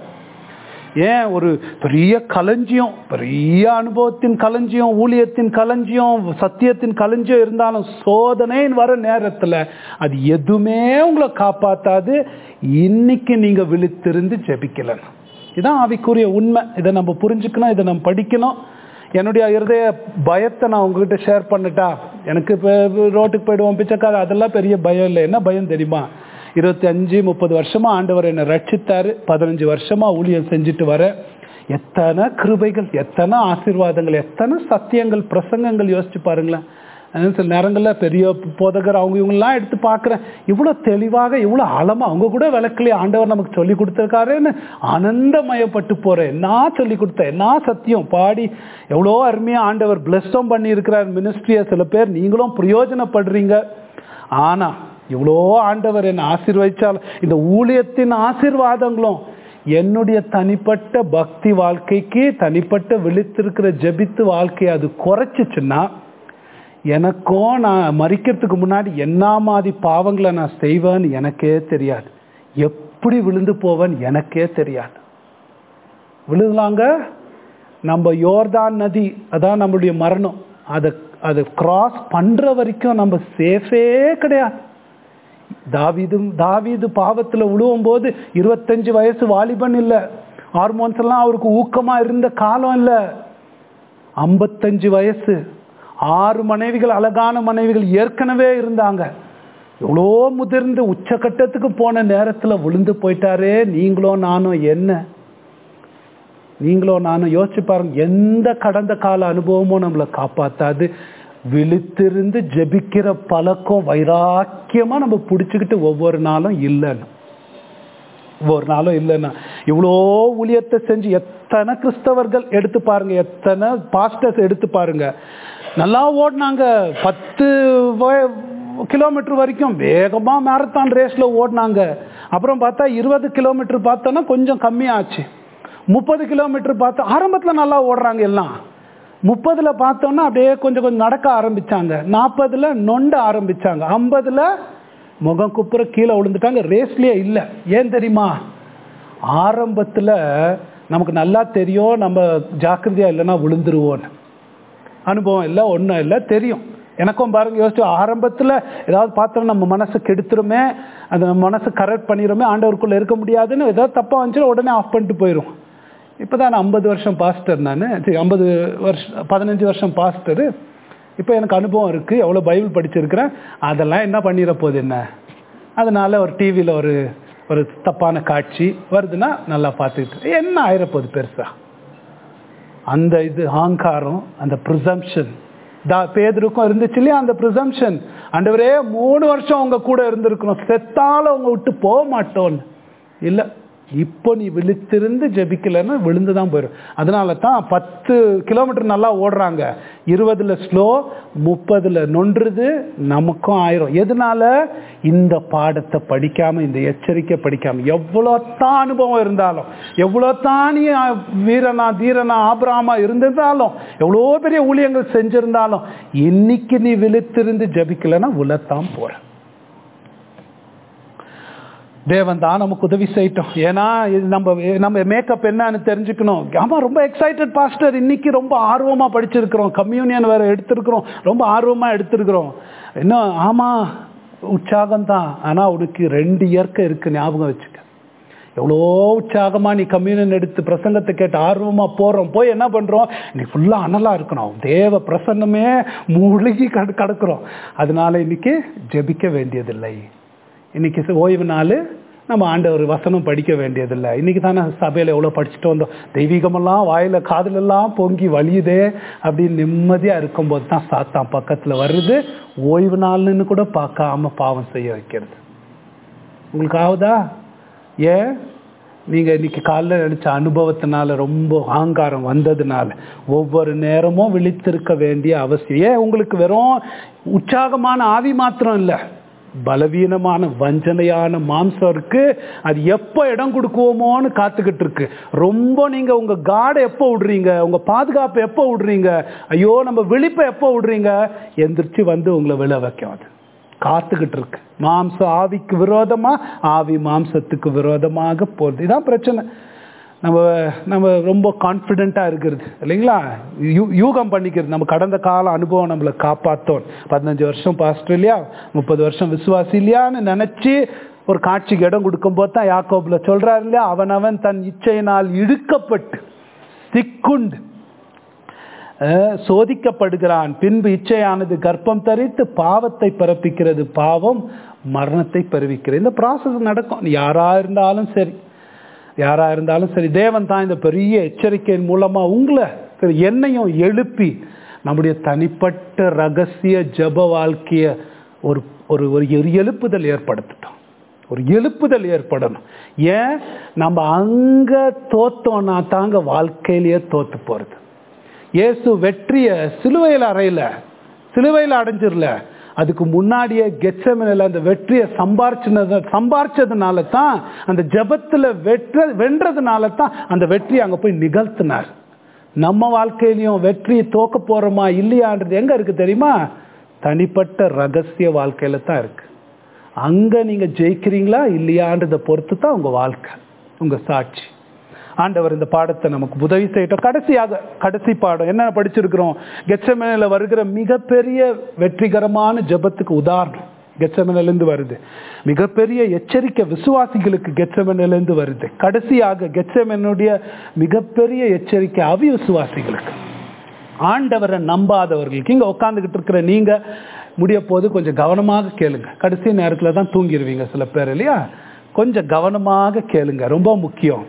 ஏன் ஒரு பெரிய களஞ்சியம் பெரிய அனுபவத்தின் களஞ்சியம் ஊழியத்தின் களஞ்சியம் சத்தியத்தின் களஞ்சியம் இருந்தாலும் சோதனைன்னு வர நேரத்தில் அது எதுவுமே உங்களை காப்பாத்தாது இன்னைக்கு நீங்க விழித்திருந்து ஜெபிக்கலன்னு இதான் ஆவிக்குரிய உண்மை இதை நம்ம புரிஞ்சுக்கணும் இதை நம்ம படிக்கணும் என்னுடைய இருதய பயத்தை நான் உங்ககிட்ட ஷேர் பண்ணிட்டா எனக்கு இப்போ ரோட்டுக்கு போயிடுவோம் பிச்சைக்கார அதெல்லாம் பெரிய பயம் இல்லை என்ன பயம் தெரியுமா இருபத்தி அஞ்சு முப்பது வருஷமா ஆண்டவர் என்னை ரட்சித்தாரு பதினஞ்சு வருஷமா ஊழியம் செஞ்சுட்டு வர எத்தனை கிருபைகள் எத்தனை ஆசீர்வாதங்கள் எத்தனை சத்தியங்கள் பிரசங்கங்கள் யோசிச்சு பாருங்களேன் அஹ் சில நேரங்களில் பெரிய போதகர் அவங்க இவங்கெல்லாம் எடுத்து பார்க்குறேன் இவ்வளோ தெளிவாக இவ்வளோ ஆழமாக அவங்க கூட விளக்கலையே ஆண்டவர் நமக்கு சொல்லி கொடுத்துருக்காருன்னு ஆனந்தமயப்பட்டு போகிறேன் என்ன சொல்லி கொடுத்த என்ன சத்தியம் பாடி எவ்வளோ அருமையாக ஆண்டவர் பிளஸ்டம் பண்ணி இருக்கிறார் மினிஸ்ட்ரியை சில பேர் நீங்களும் பிரயோஜனப்படுறீங்க ஆனால் இவ்வளோ ஆண்டவர் என்னை ஆசீர்வதிச்சால் இந்த ஊழியத்தின் ஆசீர்வாதங்களும் என்னுடைய தனிப்பட்ட பக்தி வாழ்க்கைக்கு தனிப்பட்ட விழித்திருக்கிற ஜெபித்து வாழ்க்கையை அது குறைச்சிச்சுன்னா எனக்கும் நான் மறிக்கிறதுக்கு முன்னாடி என்ன மாதிரி பாவங்களை நான் செய்வேன்னு எனக்கே தெரியாது எப்படி விழுந்து போவேன் எனக்கே தெரியாது விழுகலாங்க நம்ம யோர்தான் நதி அதான் நம்மளுடைய மரணம் அதை அதை கிராஸ் பண்ற வரைக்கும் நம்ம சேஃபே கிடையாது தாவீது தாவீது பாவத்தில் விழுவும் போது இருபத்தஞ்சு வயசு வாலிபன் இல்லை ஹார்மோன்ஸ் எல்லாம் அவருக்கு ஊக்கமா இருந்த காலம் இல்லை ஐம்பத்தஞ்சு வயசு ஆறு மனைவிகள் அழகான மனைவிகள் ஏற்கனவே இருந்தாங்க எவ்வளோ முதிர்ந்து உச்சக்கட்டத்துக்கு போன நேரத்தில் விழுந்து போயிட்டாரே நீங்களோ நானும் என்ன நீங்களோ நானும் யோசிச்சு பாருங்க எந்த கடந்த கால அனுபவமும் நம்மளை காப்பாத்தாது விழித்திருந்து ஜெபிக்கிற பழக்கம் வைராக்கியமா நம்ம பிடிச்சிக்கிட்டு ஒவ்வொரு நாளும் இல்லைன்னு ஒவ்வொரு நாளும் இல்லைன்னா இவ்வளோ ஊழியத்தை செஞ்சு எத்தனை கிறிஸ்தவர்கள் எடுத்து பாருங்க எத்தனை பாஸ்டர்ஸ் எடுத்து பாருங்க நல்லா ஓடினாங்க பத்து கிலோமீட்டர் வரைக்கும் வேகமாக மேரத்தான் ரேஸில் ஓடினாங்க அப்புறம் பார்த்தா இருபது கிலோமீட்டர் பார்த்தோன்னா கொஞ்சம் கம்மியாச்சு முப்பது கிலோமீட்டர் பார்த்தா ஆரம்பத்தில் நல்லா ஓடுறாங்க எல்லாம் முப்பதில் பார்த்தோன்னா அப்படியே கொஞ்சம் கொஞ்சம் நடக்க ஆரம்பிச்சாங்க நாற்பதில் நொண்ட ஆரம்பிச்சாங்க ஐம்பதில் முகம் குப்புற கீழே விழுந்துட்டாங்க ரேஸ்லேயே இல்லை ஏன் தெரியுமா ஆரம்பத்தில் நமக்கு நல்லா தெரியும் நம்ம ஜாக்கிரதையாக இல்லைன்னா விழுந்துருவோன்னு அனுபவம் இல்லை ஒன்றும் இல்லை தெரியும் எனக்கும் பாருங்க யோசிச்சு ஆரம்பத்தில் ஏதாவது பார்த்தோம் நம்ம மனசு கெடுத்துருமே அந்த நம்ம மனசு கரெக்ட் பண்ணிடுமே ஆண்டவருக்குள்ளே இருக்க முடியாதுன்னு ஏதாவது தப்பாக வந்துச்சுன்னா உடனே ஆஃப் பண்ணிட்டு போயிடும் இப்போ தான் நான் ஐம்பது வருஷம் பாஸ்டர் நான் சரி ஐம்பது வருஷம் பதினஞ்சு வருஷம் பாஸ்டர் இப்போ எனக்கு அனுபவம் இருக்குது எவ்வளோ பைபிள் படிச்சிருக்கிறேன் அதெல்லாம் என்ன பண்ணிட போகுது என்ன அதனால ஒரு டிவியில் ஒரு ஒரு தப்பான காட்சி வருதுன்னா நல்லா பார்த்துக்கிட்டு என்ன ஆயிரப்போகுது பெருசா அந்த இது ஆங்காரம் அந்த ப்ரிசம்ஷன் தா பேதருக்கும் இருந்துச்சு இல்லையா அந்த ப்ரிசம்ஷன் ஆண்டவரே மூணு வருஷம் உங்க கூட இருந்திருக்கணும் செத்தாலும் உங்க விட்டு போக மாட்டோன்னு இல்லை இப்போ நீ விழித்திருந்து ஜெபிக்கலைன்னா விழுந்து தான் போயிடும் அதனால தான் பத்து கிலோமீட்டர் நல்லா ஓடுறாங்க இருபதுல ஸ்லோ முப்பதுல நொன்றுது நமக்கும் ஆயிரும் எதனால இந்த பாடத்தை படிக்காம இந்த எச்சரிக்கை படிக்காம எவ்வளோ தான் அனுபவம் இருந்தாலும் எவ்வளோ தான் நீ அஹ், வீரனா தீரனா ஆபிராமா இருந்திருந்தாலும் எவ்வளோ பெரிய ஊழியங்கள் செஞ்சிருந்தாலும் இன்னைக்கு நீ விழித்திருந்து ஜெபிக்கலைன்னா விழத்தான் போற தேவன் தான் நமக்கு உதவி செய்யட்டும் ஏன்னா இது நம்ம நம்ம மேக்கப் என்னன்னு தெரிஞ்சுக்கணும் ஆமா ரொம்ப எக்ஸைட்டட் பாஸ்டர் இன்னைக்கு ரொம்ப ஆர்வமா படிச்சிருக்கிறோம் கம்யூனியன் வேற எடுத்திருக்கிறோம் ரொம்ப ஆர்வமா எடுத்திருக்கிறோம் இன்னும் ஆமா உற்சாகம் தான் ஆனா உனக்கு ரெண்டு இயற்கை இருக்கு ஞாபகம் வச்சுக்க எவ்வளோ உற்சாகமா நீ கம்யூனியன் எடுத்து பிரசங்கத்தை கேட்டு ஆர்வமா போறோம் போய் என்ன பண்றோம் இன்னைக்கு ஃபுல்லா அனலா இருக்கணும் தேவ பிரசன்னமே மூழ்கி கட கிடக்குறோம் அதனால இன்னைக்கு ஜெபிக்க வேண்டியதில்லை இன்னைக்கு ச- ஓய்வு நாள் நம்ம ஆண்டவர் வசனம் படிக்க வேண்டியதில்லை இன்னைக்கு தானே சபையில் எவ்வளோ படிச்சுட்டு வந்தோம் தெய்வீகமெல்லாம் வாயில காதுலெல்லாம் பொங்கி வலியுதே அப்படின்னு நிம்மதியாக இருக்கும்போது தான் சாத்தான் பக்கத்தில் வருது ஓய்வு நாள்னு கூட பார்க்காம பாவம் செய்ய வைக்கிறது உங்களுக்கு ஆகுதா ஏன் நீங்க இன்னைக்கு காலைல நினைச்ச அனுபவத்தினால ரொம்ப ஆங்காரம் வந்ததுனால ஒவ்வொரு நேரமும் விழித்திருக்க வேண்டிய அவசியம் ஏன் உங்களுக்கு வெறும் உற்சாகமான ஆவி மாத்திரம் இல்லை பலவீனமான வஞ்சனையான மாம்சம் இருக்கு அது எப்போ இடம் கொடுக்குவோமோன்னு காத்துக்கிட்டு இருக்கு ரொம்ப நீங்க உங்க காடை எப்போ விடுறீங்க உங்க பாதுகாப்பு எப்போ விடுறீங்க ஐயோ நம்ம விழிப்பை எப்போ விடுறீங்க எந்திரிச்சு வந்து உங்களை விழ வைக்கும் அது காத்துக்கிட்டு இருக்கு மாம்சம் ஆவிக்கு விரோதமா ஆவி மாம்சத்துக்கு விரோதமாக போறது இதான் பிரச்சனை நம்ம நம்ம ரொம்ப கான்ஃபிடென்ட்டாக இருக்கிறது இல்லைங்களா யூ- யூகம் பண்ணிக்கிறது நம்ம கடந்த கால அனுபவம் நம்மளை காப்பாத்தோம் பதினஞ்சு வருஷம் பாஸ்டர் இல்லையா முப்பது வருஷம் விசுவாசி இல்லையான்னு நினைச்சு ஒரு காட்சிக்கு இடம் கொடுக்கும்போது தான் யாக்கோப்ல சொல்றாரு இல்லையா அவனவன் தன் இச்சையினால் இழுக்கப்பட்டு சிக்குண்டு அஹ், சோதிக்கப்படுகிறான் பின்பு இச்சையானது கர்ப்பம் தரித்து பாவத்தை பிறப்பிக்கிறது பாவம் மரணத்தை பெறுவிக்கிறது இந்த ப்ராசஸ் நடக்கும் யாரா இருந்தாலும் சரி யாரா இருந்தாலும் சரி தேவன் தான் இந்த பெரிய எச்சரிக்கையின் மூலமா உங்களை சரி என்னையும் எழுப்பி நம்முடைய தனிப்பட்ட ரகசிய ஜப வாழ்க்கைய ஒரு ஒரு ஒரு ஒரு எழுப்புதல் ஏற்படுத்திட்டோம் ஒரு எழுப்புதல் ஏற்படணும் ஏன் நம்ம அங்க தோத்தோம்னா தாங்க வாழ்க்கையிலேயே தோத்து போறது இயேசு வெற்றிய சிலுவையில் அறையில சிலுவையில் அடைஞ்சிரல அதுக்கு முன்னாடியே கெச்சமனில் அந்த வெற்றியை சம்பாரிச்சினது சம்பாரிச்சதுனால தான் அந்த ஜெபத்துல வெற்ற வென்றதுனால தான் அந்த வெற்றியை அங்க போய் நிகழ்த்தினார் நம்ம வாழ்க்கையிலையும் வெற்றி தோக்க போறோமா இல்லையான்றது எங்க இருக்கு தெரியுமா தனிப்பட்ட ரகசிய வாழ்க்கையில தான் இருக்கு அங்க நீங்க ஜெயிக்கிறீங்களா இல்லையான்றதை பொறுத்து தான் உங்க வாழ்க்கை உங்க சாட்சி ஆண்டவர் இந்த பாடத்தை நமக்கு உதவி செய்யட்டும் கடைசியாக கடைசி பாடம் என்ன படிச்சிருக்கிறோம் கெச்சமேனில் வருகிற மிகப்பெரிய வெற்றிகரமான ஜெபத்துக்கு உதாரணம் கெச்சமனிலிருந்து வருது மிகப்பெரிய எச்சரிக்கை விசுவாசிகளுக்கு கெச்சமனிலிருந்து வருது கடைசியாக கெச்சமனுடைய மிகப்பெரிய எச்சரிக்கை அவி விசுவாசிகளுக்கு ஆண்டவரை நம்பாதவர்களுக்கு இங்க உட்காந்துக்கிட்டு இருக்கிற நீங்க முடிய போது கொஞ்சம் கவனமாக கேளுங்க கடைசி நேரத்துல தான் தூங்கிடுவீங்க சில பேர் இல்லையா கொஞ்சம் கவனமாக கேளுங்க ரொம்ப முக்கியம்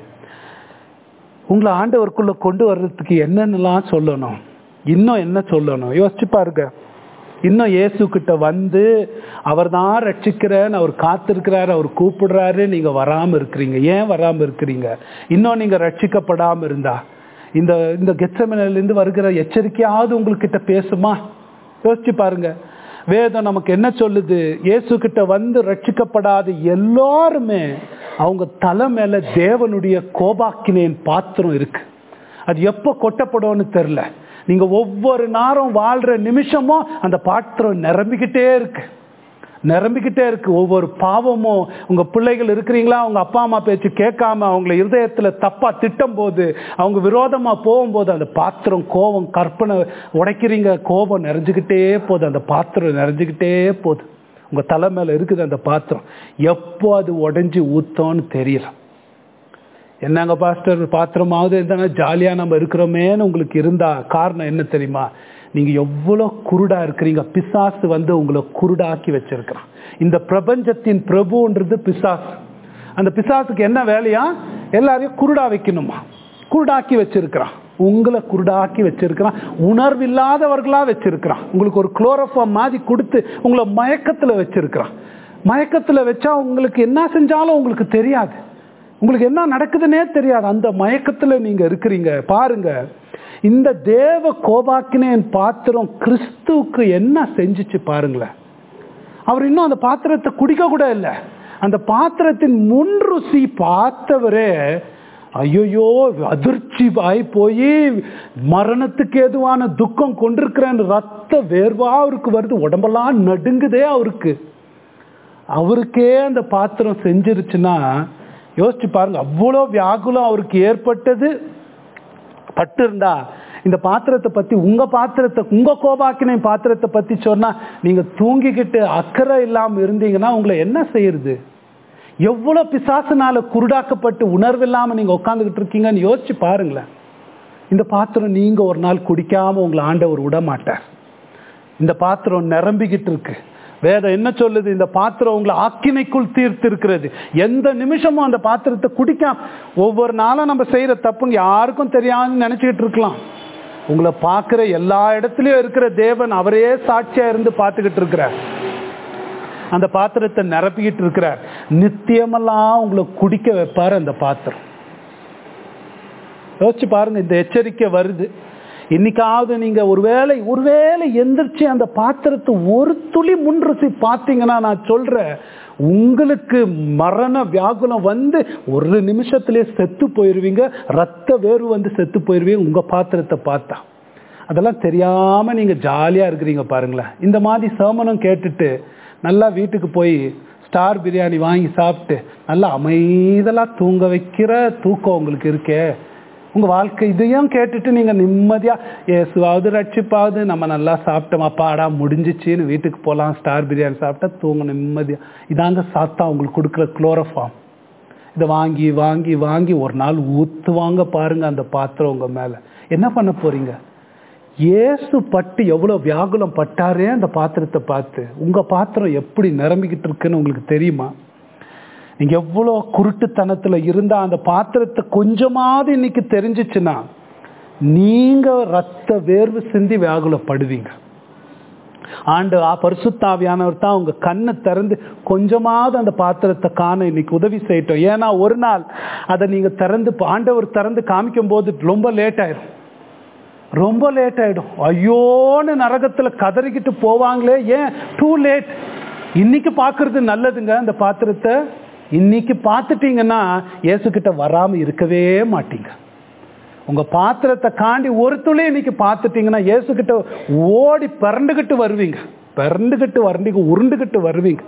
உங்களை ஆண்டவருக்குள்ள கொண்டு வர்றதுக்கு என்னென்னலாம் சொல்லணும் இன்னும் என்ன சொல்லணும் யோசிச்சு பாருங்க இன்னும் இயேசு கிட்ட வந்து அவர் தான் ரட்சிக்கிறேன்னு அவர் காத்திருக்கிறாரு அவர் கூப்பிடுறாரு நீங்க வராம இருக்கிறீங்க ஏன் வராம இருக்கிறீங்க இன்னும் நீங்க ரட்சிக்கப்படாம இருந்தா இந்த இந்த கெச்சமனிலிருந்து வருகிற எச்சரிக்கையாவது உங்ககிட்ட பேசுமா யோசிச்சு பாருங்க வேதம் நமக்கு என்ன சொல்லுது இயேசு கிட்ட வந்து ரட்சிக்கப்படாத எல்லாருமே அவங்க தலை மேல தேவனுடைய கோபாக்கினேன் பாத்திரம் இருக்கு அது எப்போ கொட்டப்படும்னு தெரில நீங்க ஒவ்வொரு நாளும் வாழ்ற நிமிஷமும் அந்த பாத்திரம் நிரம்பிக்கிட்டே இருக்கு நிரம்பிக்கிட்டே இருக்கு ஒவ்வொரு பாவமும் உங்க பிள்ளைகள் இருக்கிறீங்களா அவங்க அப்பா அம்மா பேச்சு கேட்காம அவங்கள இருதயத்துல தப்பா திட்டும் போது அவங்க விரோதமா போகும்போது அந்த பாத்திரம் கோபம் கற்பனை உடைக்கிறீங்க கோபம் நிறைஞ்சுக்கிட்டே போகுது அந்த பாத்திரம் நிறைஞ்சுக்கிட்டே போகுது உங்க தலை மேல இருக்குது அந்த பாத்திரம் எப்போ அது உடைஞ்சு ஊத்தோன்னு தெரியல என்னங்க பாஸ்டர் பாத்திரமாவது இருந்தா ஜாலியா நம்ம இருக்கிறோமேன்னு உங்களுக்கு இருந்தா காரணம் என்ன தெரியுமா நீங்க எவ்வளோ குருடா இருக்கிறீங்க பிசாசு வந்து உங்களை குருடாக்கி வச்சிருக்கிறான் இந்த பிரபஞ்சத்தின் பிரபுன்றது பிசாசு அந்த பிசாசுக்கு என்ன வேலையா எல்லாரையும் குருடா வைக்கணுமா குருடாக்கி வச்சிருக்கிறான் உங்களை குருடாக்கி வச்சிருக்கிறான் உணர்வில்லாதவர்களா வச்சிருக்கிறான் உங்களுக்கு ஒரு குளோரோஃபார்ம் மாதிரி கொடுத்து உங்களை மயக்கத்துல வச்சிருக்கிறான் மயக்கத்துல வச்சா உங்களுக்கு என்ன செஞ்சாலும் உங்களுக்கு தெரியாது உங்களுக்கு என்ன நடக்குதுன்னே தெரியாது அந்த மயக்கத்துல நீங்க இருக்கிறீங்க பாருங்க இந்த தேவ கோபாக்கினேன் பாத்திரம் கிறிஸ்துவுக்கு என்ன செஞ்சுச்சு பாருங்களேன் அவர் இன்னும் அந்த பாத்திரத்தை குடிக்க கூட இல்லை அந்த பாத்திரத்தின் முன் ருசி பார்த்தவரே ஐயோ அதிர்ச்சி ஆகி போய் மரணத்துக்கு ஏதுவான துக்கம் கொண்டிருக்கிறேன் ரத்த வேர்வா அவருக்கு வருது உடம்பெல்லாம் நடுங்குதே அவருக்கு அவருக்கே அந்த பாத்திரம் செஞ்சிருச்சுன்னா யோசிச்சு பாருங்க அவ்வளோ வியாகுலம் அவருக்கு ஏற்பட்டது பட்டு இருந்தா இந்த பாத்திரத்தை பத்தி உங்க பாத்திரத்தை உங்க கோபாக்கினை பாத்திரத்தை பத்தி சொன்னா நீங்க தூங்கிக்கிட்டு அக்கறை இல்லாம இருந்தீங்கன்னா உங்களை என்ன செய்யறது எவ்வளவு பிசாசுனால குருடாக்கப்பட்டு உணர்வு இல்லாம நீங்க உட்காந்துக்கிட்டு இருக்கீங்கன்னு யோசிச்சு பாருங்களேன் இந்த பாத்திரம் நீங்க ஒரு நாள் குடிக்காம உங்களை ஆண்டவர் விட மாட்டார் இந்த பாத்திரம் நிரம்பிக்கிட்டு இருக்கு வேதம் என்ன சொல்லுது இந்த பாத்திரம் உங்களை ஆக்கினைக்குள் தீர்த்து இருக்கிறது எந்த நிமிஷமும் அந்த பாத்திரத்தை குடிக்காம ஒவ்வொரு நாளும் நம்ம செய்யற தப்புங்க யாருக்கும் தெரியாதுன்னு நினைச்சுக்கிட்டு இருக்கலாம் உங்களை பார்க்கிற எல்லா இடத்துலயும் இருக்கிற தேவன் அவரே சாட்சியா இருந்து பார்த்துக்கிட்டு இருக்கிறார் அந்த பாத்திரத்தை நிரப்பிக்கிட்டு இருக்கிறார் நித்தியமெல்லாம் உங்களை குடிக்க வைப்பாரு அந்த பாத்திரம் யோசிச்சு பாருங்க இந்த எச்சரிக்கை வருது இன்னைக்காவது நீங்க ஒருவேளை ஒருவேளை எந்திரிச்சு அந்த பாத்திரத்தை ஒரு துளி முன் ருசி பார்த்தீங்கன்னா நான் சொல்றேன் உங்களுக்கு மரண வியாகுலம் வந்து ஒரு நிமிஷத்திலே செத்து போயிருவீங்க ரத்த வேர்வு வந்து செத்து போயிருவீங்க உங்க பாத்திரத்தை பார்த்தா அதெல்லாம் தெரியாம நீங்க ஜாலியா இருக்கிறீங்க பாருங்களேன் இந்த மாதிரி சேமனம் கேட்டுட்டு நல்லா வீட்டுக்கு போய் ஸ்டார் பிரியாணி வாங்கி சாப்பிட்டு நல்லா அமைதலா தூங்க வைக்கிற தூக்கம் உங்களுக்கு இருக்கே உங்க வாழ்க்கை இதையும் கேட்டுட்டு நீங்க நிம்மதியா ஏசுவாவது ரட்சிப்பாவது நம்ம நல்லா சாப்பிட்டோமா பாடா முடிஞ்சிச்சின்னு வீட்டுக்கு போகலாம் ஸ்டார் பிரியாணி சாப்பிட்டா தூங்க நிம்மதியா இதாங்க சாத்தா உங்களுக்கு கொடுக்குற குளோரோஃபார்ம் இதை வாங்கி வாங்கி வாங்கி ஒரு நாள் ஊத்துவாங்க பாருங்க அந்த பாத்திரம் உங்க மேல என்ன பண்ண போறீங்க இயேசு பட்டு எவ்வளவு வியாகுலம் பட்டாரே அந்த பாத்திரத்தை பார்த்து உங்க பாத்திரம் எப்படி நிரம்பிக்கிட்டு இருக்குன்னு உங்களுக்கு தெரியுமா நீங்க எவ்வளோ குருட்டுத்தனத்துல இருந்தா அந்த பாத்திரத்தை கொஞ்சமாவது இன்னைக்கு தெரிஞ்சிச்சுன்னா நீங்க ரத்த வேர்வு சிந்தி வியாகுலப்படுவீங்க ஆண்டு பரிசுத்தாவியானவர் தான் உங்க கண்ணை திறந்து கொஞ்சமாவது அந்த பாத்திரத்தை காண இன்னைக்கு உதவி செய்யட்டும் ஏன்னா ஒரு நாள் அதை நீங்க திறந்து ஆண்டவர் திறந்து காமிக்கும் போது ரொம்ப லேட் ஆயிரும் ரொம்ப லேட் ஆயிடும் ஐயோன்னு நரகத்துல கதறிக்கிட்டு போவாங்களே ஏன் டூ லேட் இன்னைக்கு பாக்குறது நல்லதுங்க அந்த பாத்திரத்தை இன்னைக்கு பார்த்துட்டீங்கன்னா இயேசுகிட்ட வராம இருக்கவே மாட்டீங்க உங்க பாத்திரத்தை காண்டி ஒரு துளி இன்னைக்கு பார்த்துட்டீங்கன்னா இயேசுகிட்ட ஓடி பிறண்டுகிட்டு வருவீங்க பிறண்டுகிட்டு வரண்டிக்கு உருண்டுகிட்டு வருவீங்க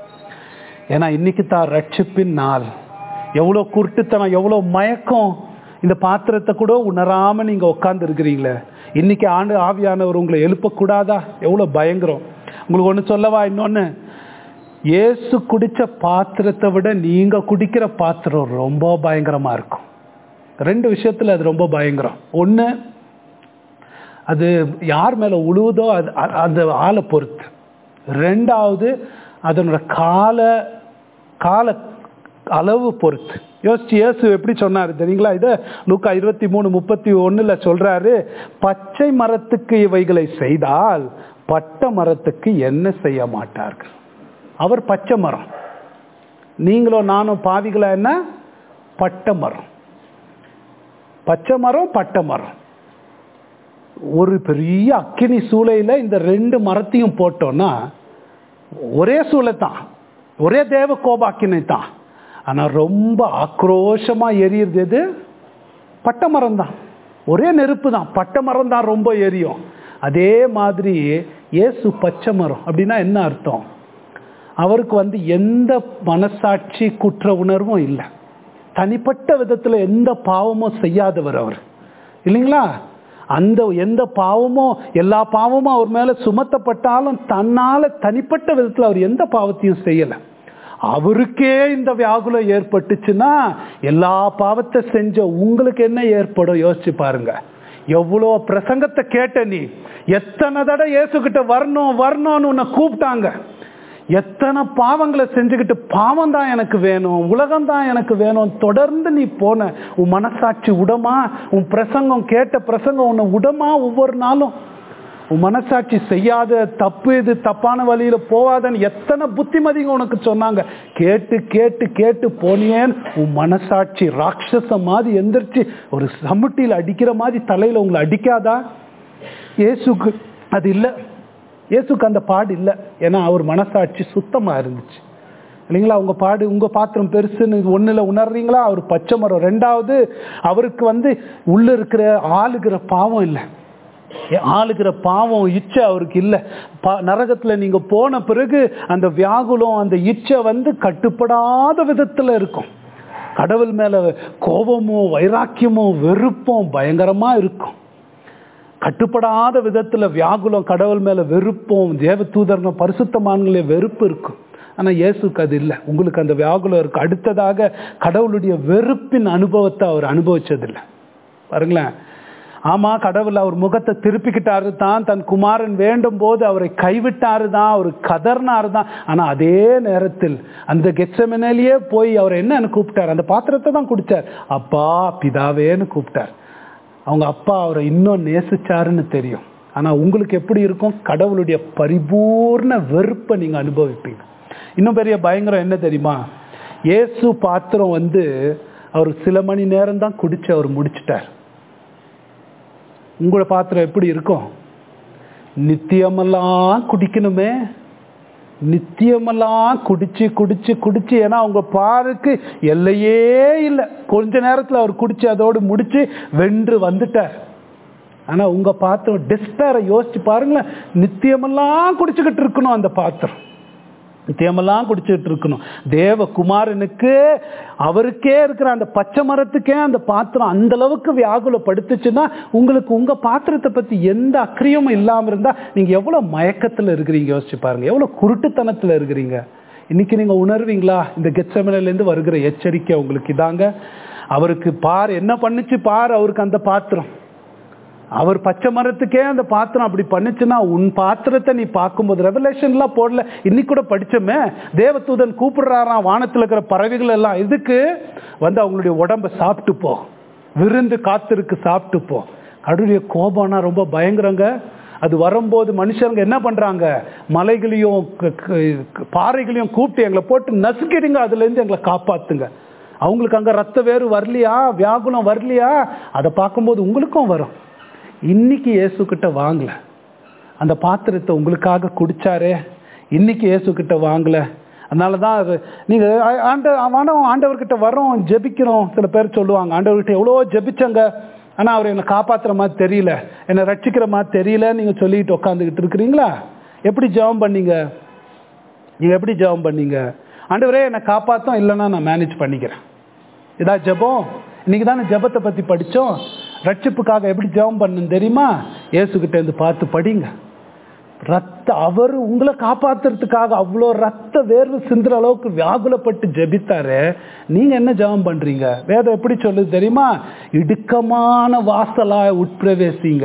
ஏன்னா இன்னைக்கு தான் ரட்சிப்பின் நாள் எவ்வளோ குருட்டுத்தனம் எவ்வளோ மயக்கம் இந்த பாத்திரத்தை கூட உணராம நீங்க உட்கார்ந்து இருக்கிறீங்களே இன்னைக்கு ஆண்டு ஆவியானவர் உங்களை எழுப்பக்கூடாதா எவ்வளவு பயங்கரம் உங்களுக்கு ஒண்ணு சொல்லவா இன்னொன்னு இயேசு குடிச்ச பாத்திரத்தை விட நீங்க குடிக்கிற பாத்திரம் ரொம்ப பயங்கரமா இருக்கும் ரெண்டு விஷயத்துல அது ரொம்ப பயங்கரம் ஒண்ணு அது யார் மேல உழுவுதோ அது அந்த ஆளை பொறுத்து ரெண்டாவது அதனோட கால கால அளவு பொறுத்து யோசிச்சு இயேசு எப்படி சொன்னாரு தெரியுங்களா இதை லூக்கா இருபத்தி மூணு முப்பத்தி ஒண்ணுல சொல்றாரு பச்சை மரத்துக்கு இவைகளை செய்தால் பட்ட மரத்துக்கு என்ன செய்ய மாட்டார்கள் அவர் பச்சை மரம் நீங்களும் நானும் பாவிகளா என்ன பட்ட மரம் பச்சை மரம் பட்ட மரம் ஒரு பெரிய அக்கினி சூளையில இந்த ரெண்டு மரத்தையும் போட்டோம்னா ஒரே சூளை தான் ஒரே தேவ கோபாக்கினை தான் ஆனா ரொம்ப ஆக்ரோஷமா எரியுறது எது பட்ட மரம் தான் ஒரே நெருப்பு தான் பட்ட மரம் தான் ரொம்ப எரியும் அதே மாதிரி இயேசு பச்சை மரம் அப்படின்னா என்ன அர்த்தம் அவருக்கு வந்து எந்த மனசாட்சி குற்ற உணர்வும் இல்லை தனிப்பட்ட விதத்துல எந்த பாவமும் செய்யாதவர் அவர் இல்லைங்களா அந்த எந்த பாவமும் எல்லா பாவமும் அவர் மேல சுமத்தப்பட்டாலும் தன்னால தனிப்பட்ட விதத்துல அவர் எந்த பாவத்தையும் செய்யல அவருக்கே இந்த வியாகுலம் ஏற்பட்டுச்சுன்னா எல்லா பாவத்தை செஞ்ச உங்களுக்கு என்ன ஏற்படும் யோசிச்சு பாருங்க எவ்வளோ பிரசங்கத்தை கேட்ட நீ எத்தனை தடவை இயேசு கிட்ட வரணும் வரணும்னு உன்னை கூப்பிட்டாங்க எத்தனை பாவங்களை செஞ்சுக்கிட்டு பாவம் தான் எனக்கு வேணும் உலகம் தான் எனக்கு வேணும் தொடர்ந்து நீ போன உன் மனசாட்சி உடமா உன் பிரசங்கம் கேட்ட பிரசங்கம் உன்னை உடமா ஒவ்வொரு நாளும் உன் மனசாட்சி செய்யாத தப்பு இது தப்பான வழியில போவாதன்னு எத்தனை புத்திமதிங்க உனக்கு சொன்னாங்க கேட்டு கேட்டு கேட்டு போனியேன்னு உன் மனசாட்சி ராட்சச மாதிரி எந்திரிச்சு ஒரு சமுட்டியில் அடிக்கிற மாதிரி தலையில உங்களை அடிக்காதா இயேசுக்கு அது இல்லை இயேசுக்கு அந்த பாடு இல்லை ஏன்னா அவர் மனசாட்சி சுத்தமா இருந்துச்சு இல்லைங்களா உங்க பாடு உங்க பாத்திரம் பெருசுன்னு ஒண்ணுல உணர்றீங்களா அவர் பச்சை மரம் ரெண்டாவது அவருக்கு வந்து உள்ள இருக்கிற ஆளுகிற பாவம் இல்லை ஆளுகிற பாவம் இச்சை அவருக்கு இல்லை பா நரகத்துல நீங்க போன பிறகு அந்த வியாகுலம் அந்த இச்சை வந்து கட்டுப்படாத விதத்துல இருக்கும் கடவுள் மேல கோபமோ வைராக்கியமோ வெறுப்பும் பயங்கரமா இருக்கும் கட்டுப்படாத விதத்துல வியாகுலம் கடவுள் மேல வெறுப்பும் தேவ தூதர்கள் பரிசுத்தமான்களே வெறுப்பு இருக்கும் ஆனா இயேசுக்கு அது இல்லை உங்களுக்கு அந்த வியாகுலம் இருக்கு அடுத்ததாக கடவுளுடைய வெறுப்பின் அனுபவத்தை அவர் அனுபவிச்சதில்லை பாருங்களேன் ஆமா கடவுள் அவர் முகத்தை திருப்பிக்கிட்டாரு தான் தன் குமாரன் வேண்டும் போது அவரை கைவிட்டாரு தான் அவர் கதர்னாரு தான் ஆனா அதே நேரத்தில் அந்த கெச்சமனையிலேயே போய் அவர் என்னன்னு கூப்பிட்டார் அந்த பாத்திரத்தை தான் குடிச்சார் அப்பா பிதாவேன்னு கூப்பிட்டார் அவங்க அப்பா அவரை இன்னும் நேசிச்சாருன்னு தெரியும் ஆனா உங்களுக்கு எப்படி இருக்கும் கடவுளுடைய பரிபூர்ண வெறுப்பை நீங்க அனுபவிப்பீங்க இன்னும் பெரிய பயங்கரம் என்ன தெரியுமா இயேசு பாத்திரம் வந்து அவர் சில மணி நேரம் தான் குடிச்சு அவர் முடிச்சிட்டார் உங்களோட பாத்திரம் எப்படி இருக்கும் நித்தியமெல்லாம் குடிக்கணுமே நித்தியமெல்லாம் குடிச்சு குடிச்சு குடிச்சு ஏன்னா அவங்க பாருக்கு எல்லையே இல்லை கொஞ்ச நேரத்தில் அவர் குடிச்சு அதோடு முடிச்சு வென்று வந்துட்டார் ஆனா உங்க பாத்திரம் டெஸ்பேரை யோசிச்சு பாருங்களேன் நித்தியமெல்லாம் குடிச்சுக்கிட்டு இருக்கணும் அந்த பாத்திரம் நித்தியமெல்லாம் குடிச்சுட்டு இருக்கணும் தேவ குமாரனுக்கு அவருக்கே இருக்கிற அந்த பச்சை மரத்துக்கே அந்த பாத்திரம் அந்த அளவுக்கு வியாகுலப்படுத்துச்சுன்னா உங்களுக்கு உங்க பாத்திரத்தை பத்தி எந்த அக்கிரியமும் இல்லாம இருந்தா நீங்க எவ்வளவு மயக்கத்துல இருக்கிறீங்க யோசிச்சு பாருங்க எவ்வளவு குருட்டுத்தனத்துல இருக்கிறீங்க இன்னைக்கு நீங்க உணர்வீங்களா இந்த கெச்சமனில இருந்து வருகிற எச்சரிக்கை உங்களுக்கு இதாங்க அவருக்கு பார் என்ன பண்ணுச்சு பார் அவருக்கு அந்த பாத்திரம் அவர் பச்சை மரத்துக்கே அந்த பாத்திரம் அப்படி பண்ணுச்சுன்னா உன் பாத்திரத்தை நீ பார்க்கும்போது ரெவலேஷன்லாம் போடல இன்னைக்கு கூட படிச்சோமே தேவதூதன் கூப்பிடுறாராம் வானத்தில் இருக்கிற பறவைகள் எல்லாம் இதுக்கு வந்து அவங்களுடைய உடம்ப சாப்பிட்டு போ விருந்து காத்திருக்கு சாப்பிட்டு போ கடவுளுடைய கோபம்னா ரொம்ப பயங்கரங்க அது வரும்போது மனுஷங்க என்ன பண்றாங்க மலைகளையும் பாறைகளையும் கூப்பிட்டு எங்களை போட்டு நசுக்கிடுங்க அதுல இருந்து எங்களை காப்பாத்துங்க அவங்களுக்கு அங்க ரத்த வேறு வரலையா வியாகுலம் வரலையா அதை பார்க்கும்போது உங்களுக்கும் வரும் இன்னைக்கு இயேசு கிட்ட வாங்கல அந்த பாத்திரத்தை உங்களுக்காக குடிச்சாரே இன்னைக்கு இயேசு கிட்ட வாங்கல அதனால தான் அது நீங்க ஆண்ட ஆண்டவன் ஆண்டவர்கிட்ட வரோம் ஜெபிக்கிறோம் சில பேர் சொல்லுவாங்க ஆண்டவர்கிட்ட எவ்வளோ ஜெபிச்சங்க ஆனா அவர் என்னை காப்பாத்துற மாதிரி தெரியல என்னை ரட்சிக்கிற மாதிரி தெரியல நீங்க சொல்லிட்டு உட்காந்துக்கிட்டு இருக்கிறீங்களா எப்படி ஜெபம் பண்ணீங்க நீங்க எப்படி ஜெபம் பண்ணீங்க ஆண்டவரே என்னை காப்பாத்தும் இல்லைன்னா நான் மேனேஜ் பண்ணிக்கிறேன் இதா ஜெபம் இன்னைக்கு தானே ஜெபத்தை பத்தி படிச்சோம் ரட்சிப்புக்காக எப்படி ஜெபம் பண்ணணும் தெரியுமா இயேசுகிட்ட இருந்து பார்த்து படிங்க ரத்த அவர் உங்களை காப்பாத்துறதுக்காக அவ்வளோ ரத்த வேர்வு சிந்துற அளவுக்கு வியாகுலப்பட்டு ஜெபித்தாரு நீங்க என்ன ஜெபம் பண்றீங்க வேதம் எப்படி சொல்லுது தெரியுமா இடுக்கமான வாசலா உட்பிரவேசிங்க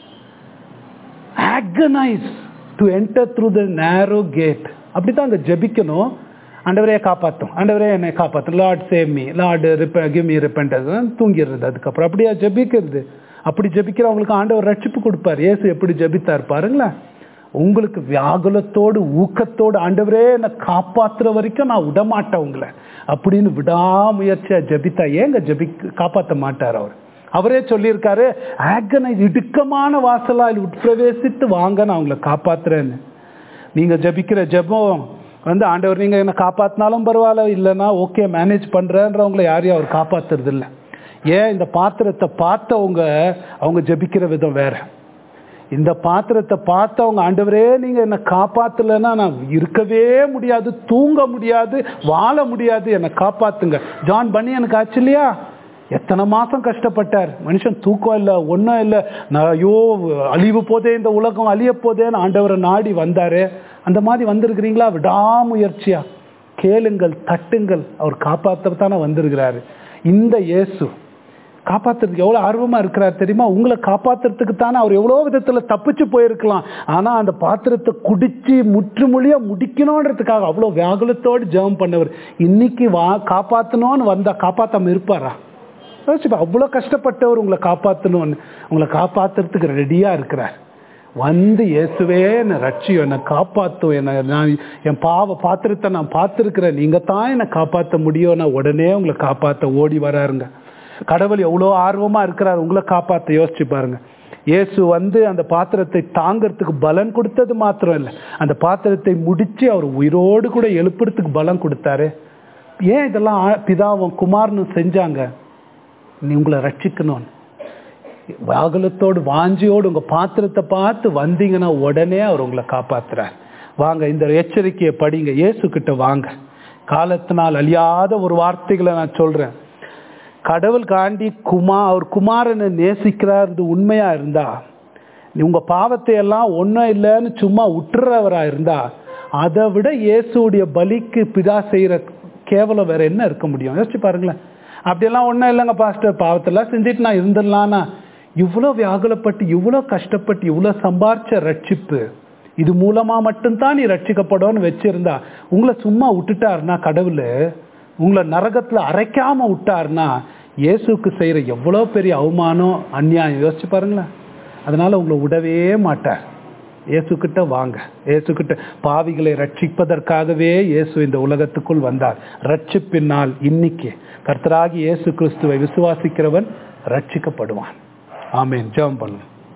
agonize to enter through the narrow gate அப்படித்தான் அங்க ஜெபிக்கணும் ஆண்டவரே காப்பாற்றும் ஆண்டவரே என்னை காப்பாற்றும் லார்ட் சேவ் மீ லார்டு ரிப்ப கிவ் மீ ரிப்பன்டஸ் தூங்கிடுறது அதுக்கப்புறம் அப்படியா ஜெபிக்கிறது அப்படி ஜெபிக்கிறவங்களுக்கு ஆண்டவர் ரட்சிப்பு கொடுப்பார் இயேசு எப்படி ஜெபித்தார் பாருங்களேன் உங்களுக்கு வியாகுலத்தோடு ஊக்கத்தோடு ஆண்டவரே என்னை காப்பாத்துற வரைக்கும் நான் விடமாட்டேன் உங்களை அப்படின்னு விடாமுயற்சியா ஜெபித்தா ஏங்க ஜெபி காப்பாற்ற மாட்டார் அவர் அவரே சொல்லியிருக்காரு ஆகனை இடுக்கமான வாசலால் உட்பிரவேசித்து வாங்க நான் உங்களை காப்பாத்துறேன்னு நீங்க ஜபிக்கிற ஜெபம் வந்து ஆண்டவர் நீங்க என்ன காப்பாத்தினாலும் பரவாயில்ல இல்லைன்னா ஓகே மேனேஜ் பண்றேன்றவங்களை யாரையும் அவர் காப்பாத்துறது இல்லை ஏன் இந்த பாத்திரத்தை பார்த்தவங்க அவங்க ஜபிக்கிற விதம் வேற இந்த பாத்திரத்தை பார்த்தவங்க ஆண்டவரே நீங்க என்ன காப்பாத்தலைன்னா நான் இருக்கவே முடியாது தூங்க முடியாது வாழ முடியாது என்னை காப்பாத்துங்க ஜான் பண்ணி எனக்கு ஆச்சு இல்லையா எத்தனை மாசம் கஷ்டப்பட்டார் மனுஷன் தூக்கம் இல்லை ஒன்றும் இல்லை நான் ஐயோ அழிவு போதே இந்த உலகம் அழிய போதேன்னு ஆண்டவரை நாடி வந்தாரு அந்த மாதிரி வந்திருக்கிறீங்களா விடாமுயற்சியா கேளுங்கள் தட்டுங்கள் அவர் காப்பாற்றத்தானே வந்திருக்கிறாரு இந்த இயேசு காப்பாத்துறதுக்கு எவ்வளோ ஆர்வமா இருக்கிறார் தெரியுமா உங்களை காப்பாத்துறதுக்கு தானே அவர் எவ்வளோ விதத்துல தப்பிச்சு போயிருக்கலாம் ஆனா அந்த பாத்திரத்தை குடிச்சு முற்றுமொழியா முடிக்கணுன்றதுக்காக அவ்வளோ வியாகுலத்தோடு ஜெபம் பண்ணவர் இன்னைக்கு வா காப்பாத்தணும்னு வந்தா காப்பாத்தாம இருப்பாரா யோசிச்சுப்பா அவ்வளோ கஷ்டப்பட்டவர் உங்களை காப்பாற்றணும்னு உங்களை காப்பாத்துறதுக்கு ரெடியாக இருக்கிறார் வந்து இயேசுவே என்னை ரட்சியும் என்னை காப்பாற்றும் என்னை நான் என் பாவ பாத்திரத்தை நான் பார்த்துருக்கிறேன் நீங்கள் தான் என்னை காப்பாற்ற முடியும் நான் உடனே உங்களை காப்பாற்ற ஓடி வராருங்க கடவுள் எவ்வளோ ஆர்வமாக இருக்கிறார் உங்களை காப்பாற்ற யோசிச்சு பாருங்க இயேசு வந்து அந்த பாத்திரத்தை தாங்கிறதுக்கு பலன் கொடுத்தது மாத்திரம் இல்லை அந்த பாத்திரத்தை முடிச்சு அவர் உயிரோடு கூட எழுப்புறதுக்கு பலம் கொடுத்தாரு ஏன் இதெல்லாம் ஆ- பிதாவும் குமாரனும் செஞ்சாங்க நீ உங்களை ரட்சிக்கணும்னு வாகலத்தோடு வாஞ்சியோடு உங்க பாத்திரத்தை பார்த்து வந்தீங்கன்னா உடனே அவர் உங்களை காப்பாத்துறார் வாங்க இந்த எச்சரிக்கையை படிங்க இயேசு கிட்ட வாங்க காலத்தினால் அழியாத ஒரு வார்த்தைகளை நான் சொல்றேன் கடவுள் காண்டி குமா அவர் குமாரனை நேசிக்கிறார் இது உண்மையா இருந்தா நீ உங்க பாவத்தை எல்லாம் ஒன்றும் இல்லைன்னு சும்மா விட்டுறவரா இருந்தா அதை விட இயேசுடைய பலிக்கு பிதா செய்யற கேவலம் வேற என்ன இருக்க முடியும் யோசிச்சு பாருங்களேன் அப்படியெல்லாம் ஒன்றும் இல்லைங்க பாஸ்டர் பாவத்தெல்லாம் செஞ்சுட்டு நான் இருந்துடலான்னா இவ்வளோ வியாகுலப்பட்டு இவ்வளோ கஷ்டப்பட்டு இவ்வளோ சம்பாரிச்ச ரட்சிப்பு இது மூலமா மட்டும்தான் நீ ரட்சிக்கப்படணும்னு வச்சிருந்தா உங்களை சும்மா விட்டுட்டாருன்னா கடவுள் உங்களை நரகத்துல அரைக்காம விட்டாருன்னா இயேசுக்கு செய்யற எவ்வளோ பெரிய அவமானம் அநியாயம் யோசிச்சு பாருங்களேன் அதனால உங்களை விடவே மாட்டார் இயேசுக்கிட்ட வாங்க இயேசுக்கிட்ட பாவிகளை ரட்சிப்பதற்காகவே இயேசு இந்த உலகத்துக்குள் வந்தார் ரட்சிப்பினால் இன்னைக்கு கர்த்தராகி இயேசு கிறிஸ்துவை விசுவாசிக்கிறவன் ரட்சிக்கப்படுவான் ஆமென் ஜெபம் பண்ணும்